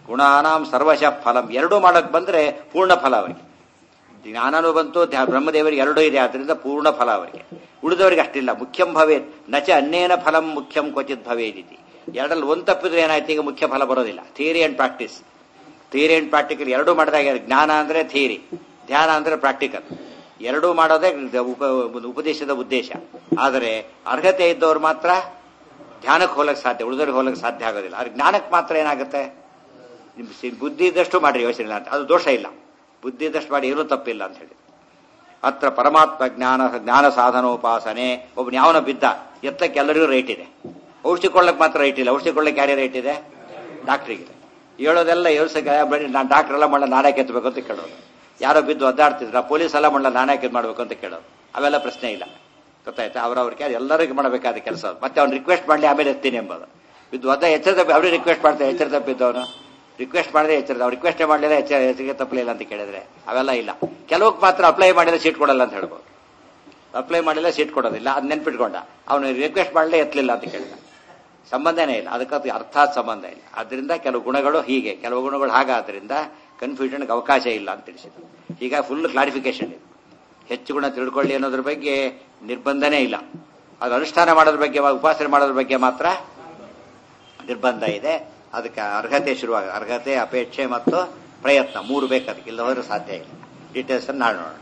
ಗುಣಾನಾಂ ಸರ್ವಶಃ ಫಲಂ ಎರಡೂ ಮಾಡಕ್ ಬಂದ್ರೆ ಪೂರ್ಣ ಫಲ ಅವರಿಗೆ ಜ್ಞಾನನೂ ಬಂತು ಧ್ಯ- ಬ್ರಹ್ಮದೇವರಿಗೆ ಎರಡೂ ಇದೆ ಆದ್ರಿಂದ ಪೂರ್ಣ ಫಲ ಅವರಿಗೆ ಉಳಿದವರಿಗೆ ಅಷ್ಟಿಲ್ಲ ಮುಖ್ಯಂ ಭವೇತ್ ನಚ ಅನ್ನೇನ ಫಲಂ ಮುಖ್ಯಂ ಕ್ವಚಿತ್ ಭವೇದಿತಿ ಎರಡಲ್ಲಿ ಒಂದು ತಪ್ಪಿದ್ರೆ ಏನಾಯ್ತು ಈಗ ಮುಖ್ಯ ಫಲ ಬರೋದಿಲ್ಲ theory and practice theory and practical ಎರಡೂ ಮಾಡಿದಾಗ ಜ್ಞಾನ ಅಂದ್ರೆ ಥಿಯರಿ ಧ್ಯಾನ ಅಂದ್ರೆ ಪ್ರಾಕ್ಟಿಕಲ್ ಎರಡೂ ಮಾಡೋದೇ ಉಪ ಉಪದೇಶದ ಉದ್ದೇಶ ಆದರೆ ಅರ್ಹತೆ ಇದ್ದವ್ರು ಮಾತ್ರ ಧ್ಯಾನಕ್ಕೆ ಹೋಗಕ್ಕೆ ಸಾಧ್ಯ ಉಳಿದವ್ರಿಗೆ ಹೋಗಕ್ಕೆ ಸಾಧ್ಯ ಆಗೋದಿಲ್ಲ ಆದ್ರೆ ಜ್ಞಾನಕ್ಕೆ ಮಾತ್ರ ಏನಾಗುತ್ತೆ ನಿಮ್ ಸಿ- ಬುದ್ಧಿ ಇದ್ದಷ್ಟು ಮಾಡ್ರಿ ಯೋಚನೆ ಇಲ್ಲ ಅಂತ ಅದು ದೋಷ ಇಲ್ಲ ಬುದ್ಧಿ ಇದ್ದಷ್ಟು ಮಾಡಿ ಏನೂ ತಪ್ಪಿಲ್ಲ ಅಂತ ಹೇಳಿ ಹತ್ರ ಪರಮಾತ್ಮ ಜ್ಞಾನ ಜ್ಞಾನ ಸಾಧನೋಪಾಸನೆ ಒಬ್ಬನ ಯಾವನ ಬಿದ್ದ ಎತ್ತಕ್ಕೆ ಎಲ್ಲರಿಗೂ ರೇಟ್ ಇದೆ ಔಷಧಿ ಕೊಳ್ಳಕ್ಕೆ ಮಾತ್ರ ರೇಟ್ ಇಲ್ಲ ಔಷಧಿ ಕೊಳ್ಳಕ್ಕೆ ಯಾರೇ ರೇಟ್ ಇದೆ ಡಾಕ್ಟ್ರಿಗೆ ಹೇಳೋದೆಲ್ಲ ಏಳ್ಸಕ್ಕೆ ಬರೀ ನಾನು ಡಾಕ್ಟರ್ ಎಲ್ಲ ಮಾಡಲ್ಲ ನಾನೇ ಕೆತ್ತಬೇಕು ಅಂತ ಕೇಳೋದು ಯಾರೋ ಬಿದ್ದು ಒದ್ದಾಡ್ತಿದ್ರ ಪೊಲೀಸ್ ಎಲ್ಲ ಮಾಡಲ್ಲ ನಾನೇ ಕೆತ್ತು ಮಾಡಬೇಕು ಅಂತ ಕೇಳೋದು ಅವೆಲ್ಲ ಪ್ರಶ್ನೆ ಇಲ್ಲ ಗೊತ್ತಾಯ್ತಾ ಅವ್ರವ್ರಿಗೆ ಎಲ್ಲರಿಗೂ ಮಾಡಬೇಕಾದ ಕೆಲಸ ಅದು. ಮತ್ತೆ ಅವ್ನು ರಿಕ್ವೆಸ್ಟ್ ಮಾಡಲಿ ಆಮೇಲೆ ಎತ್ತೀನಿ ಎಂಬುದು ಬಿದ್ದು ಒದ್ದ ಎಚ್ಚರ ತಪ್ಪಿ ಅವ್ರಿಗೆ ರಿಕ್ವೆಸ್ಟ್ ಮಾಡ್ತಾರೆ ಎಚ್ಚರ ತಪ್ಪಿದ್ದವನು ರಿಕ್ವೆಸ್ಟ್ ಮಾಡಿದ್ರೆ ಎಚ್ಚರ ಅವ್ರು ರಿಕ್ವೆಸ್ಟ್ ಮಾಡಲಿಲ್ಲ ಎಚ್ಚರ ಎಚ್ಚರಿಕೆ ತಪ್ಪಲಿಲ್ಲ ಅಂತ ಕೇಳಿದ್ರೆ ಅವೆಲ್ಲ ಇಲ್ಲ ಕೆಲವಕ್ಕೆ ಮಾತ್ರ ಅಪ್ಲೈ ಮಾಡಿದ್ರೆ ಸೀಟ್ ಕೊಡಲ್ಲ ಅಂತ ಹೇಳ್ಬೋದು ಅಪ್ಲೈ ಮಾಡಿಲ್ಲ ಸೀಟ್ ಕೊಡೋದಿಲ್ಲ ಅದು ನೆನ್ಪಿಟ್ಕೊಂಡ ಅವನು ರಿಕ್ವೆಸ್ಟ್ ಮಾಡಲೇ ಎತ್ತಲಿಲ್ಲ ಅಂತ ಕೇಳಿದ ಸಂಬಂಧನೇ ಇಲ್ಲ ಅದಕ್ಕೆ ಅರ್ಥಾತ್ ಸಂಬಂಧ ಇಲ್ಲ ಅದರಿಂದ ಕೆಲವು ಗುಣಗಳು ಹೀಗೆ ಕೆಲವು ಗುಣಗಳು ಹಾಗಾದ್ರಿಂದ ಕನ್ಫ್ಯೂಷನ್ಗೆ ಅವಕಾಶ ಇಲ್ಲ ಅಂತ ತಿಳಿಸಿದ್ರು ಈಗ ಫುಲ್ ಕ್ಲಾರಿಫಿಕೇಶನ್ ಇದೆ ಹೆಚ್ಚು ಗುಣ ತಿಳ್ಕೊಳ್ಳಿ ಅನ್ನೋದ್ರ ಬಗ್ಗೆ ನಿರ್ಬಂಧನೇ ಇಲ್ಲ ಅದು ಅನುಷ್ಠಾನ ಮಾಡೋದ್ರ ಬಗ್ಗೆ ಉಪಾಸನೆ ಮಾಡೋದ್ರ ಬಗ್ಗೆ ಮಾತ್ರ ನಿರ್ಬಂಧ ಇದೆ ಅದಕ್ಕೆ ಅರ್ಹತೆ ಶುರುವಾಗ ಅರ್ಹತೆ ಅಪೇಕ್ಷೆ ಮತ್ತು ಪ್ರಯತ್ನ ಮೂರು ಬೇಕು ಅದಕ್ಕೆ ಇಲ್ಲ ಹೋದ್ರೆ ಸಾಧ್ಯ ಇಲ್ಲ ಡೀಟೇಲ್ಸ್ ನಾಳೆ ನೋಡೋಣ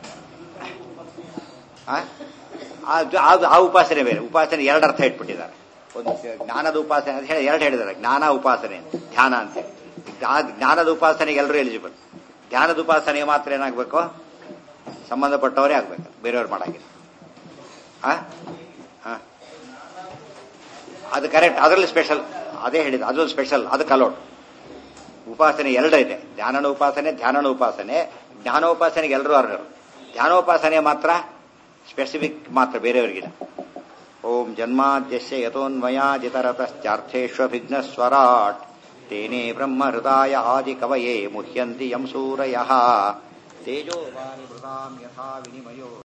ಆ? ಅದು ಅದು ಆ ಉಪಾಸನೆ ಬೇರೆ ಉಪಾಸನೆ ಎರಡು ಅರ್ಥ ಇಟ್ಬಿಟ್ಟಿದ್ದಾರೆ ಒಂದು ಜ್ಞಾನದ ಉಪಾಸನೆ ಅಂತ ಹೇಳಿ ಎರಡು ಹೇಳಿದ್ದಾರೆ ಜ್ಞಾನ ಉಪಾಸನೆ ಅಂತ, ಧ್ಯಾನ ಅಂತ ಹೇಳಿ ಜ್ಞಾ- ಜ್ಞಾನದ ಉಪಾಸನೆಗೆ ಎಲ್ಲರೂ ಎಲಿಜಿಬಲ್ ಧ್ಯಾನದ ಉಪಾಸನೆಗೆ ಮಾತ್ರ ಏನಾಗಬೇಕು ಸಂಬಂಧಪಟ್ಟವರೇ ಆಗ್ಬೇಕು ಬೇರೆಯವ್ರು ಮಾಡಾಗಿಲ್ಲ ಆ? ಆ. ಅದು ಕರೆಕ್ಟ್ ಅದರಲ್ಲಿ ಸ್ಪೆಷಲ್ ಅದೇ ಹೇಳಿದ ಅದು ಸ್ಪೆಷಲ್ ಅದು ಕಲೋಟ್ ಉಪಾಸನೆ ಎರಡು ಇದೆ ಧ್ಯಾನನ ಉಪಾಸನೆ ಧ್ಯಾನನ ಉಪಾಸನೆ ಜ್ಞಾನೋಪಾಸನೆಗೆ ಎಲ್ಲರೂ ಅರ್ಹರು ಧ್ಯಾನೋಪಾಸನೆ ಮಾತ್ರ ಸ್ಪೆಸಿಫಿಕ್ ಮಾತ್ರ ಬೇರೆಯವರಿಗಿಲ್ಲ ಓಂ ಜನ್ಮಾದ್ಯಸ್ಯ ಯಥೋನ್ಮಯಾಜಿತರತಶ್ಚಾರ್ಥೇಷ್ವಭಿಘ್ನ ಸ್ವರಾಟ್ ತೇನೇ ಬ್ರಹ್ಮ ಹೃದಯ ಆದಿ ಕವಯೇ ಮುಹ್ಯಂತಿ ಯಂ ಸೂರಯಃ ತೇಜೋವಾನಿ ಮೃತಾಂ ಯಥಾ ವಿನಿಮಯೋ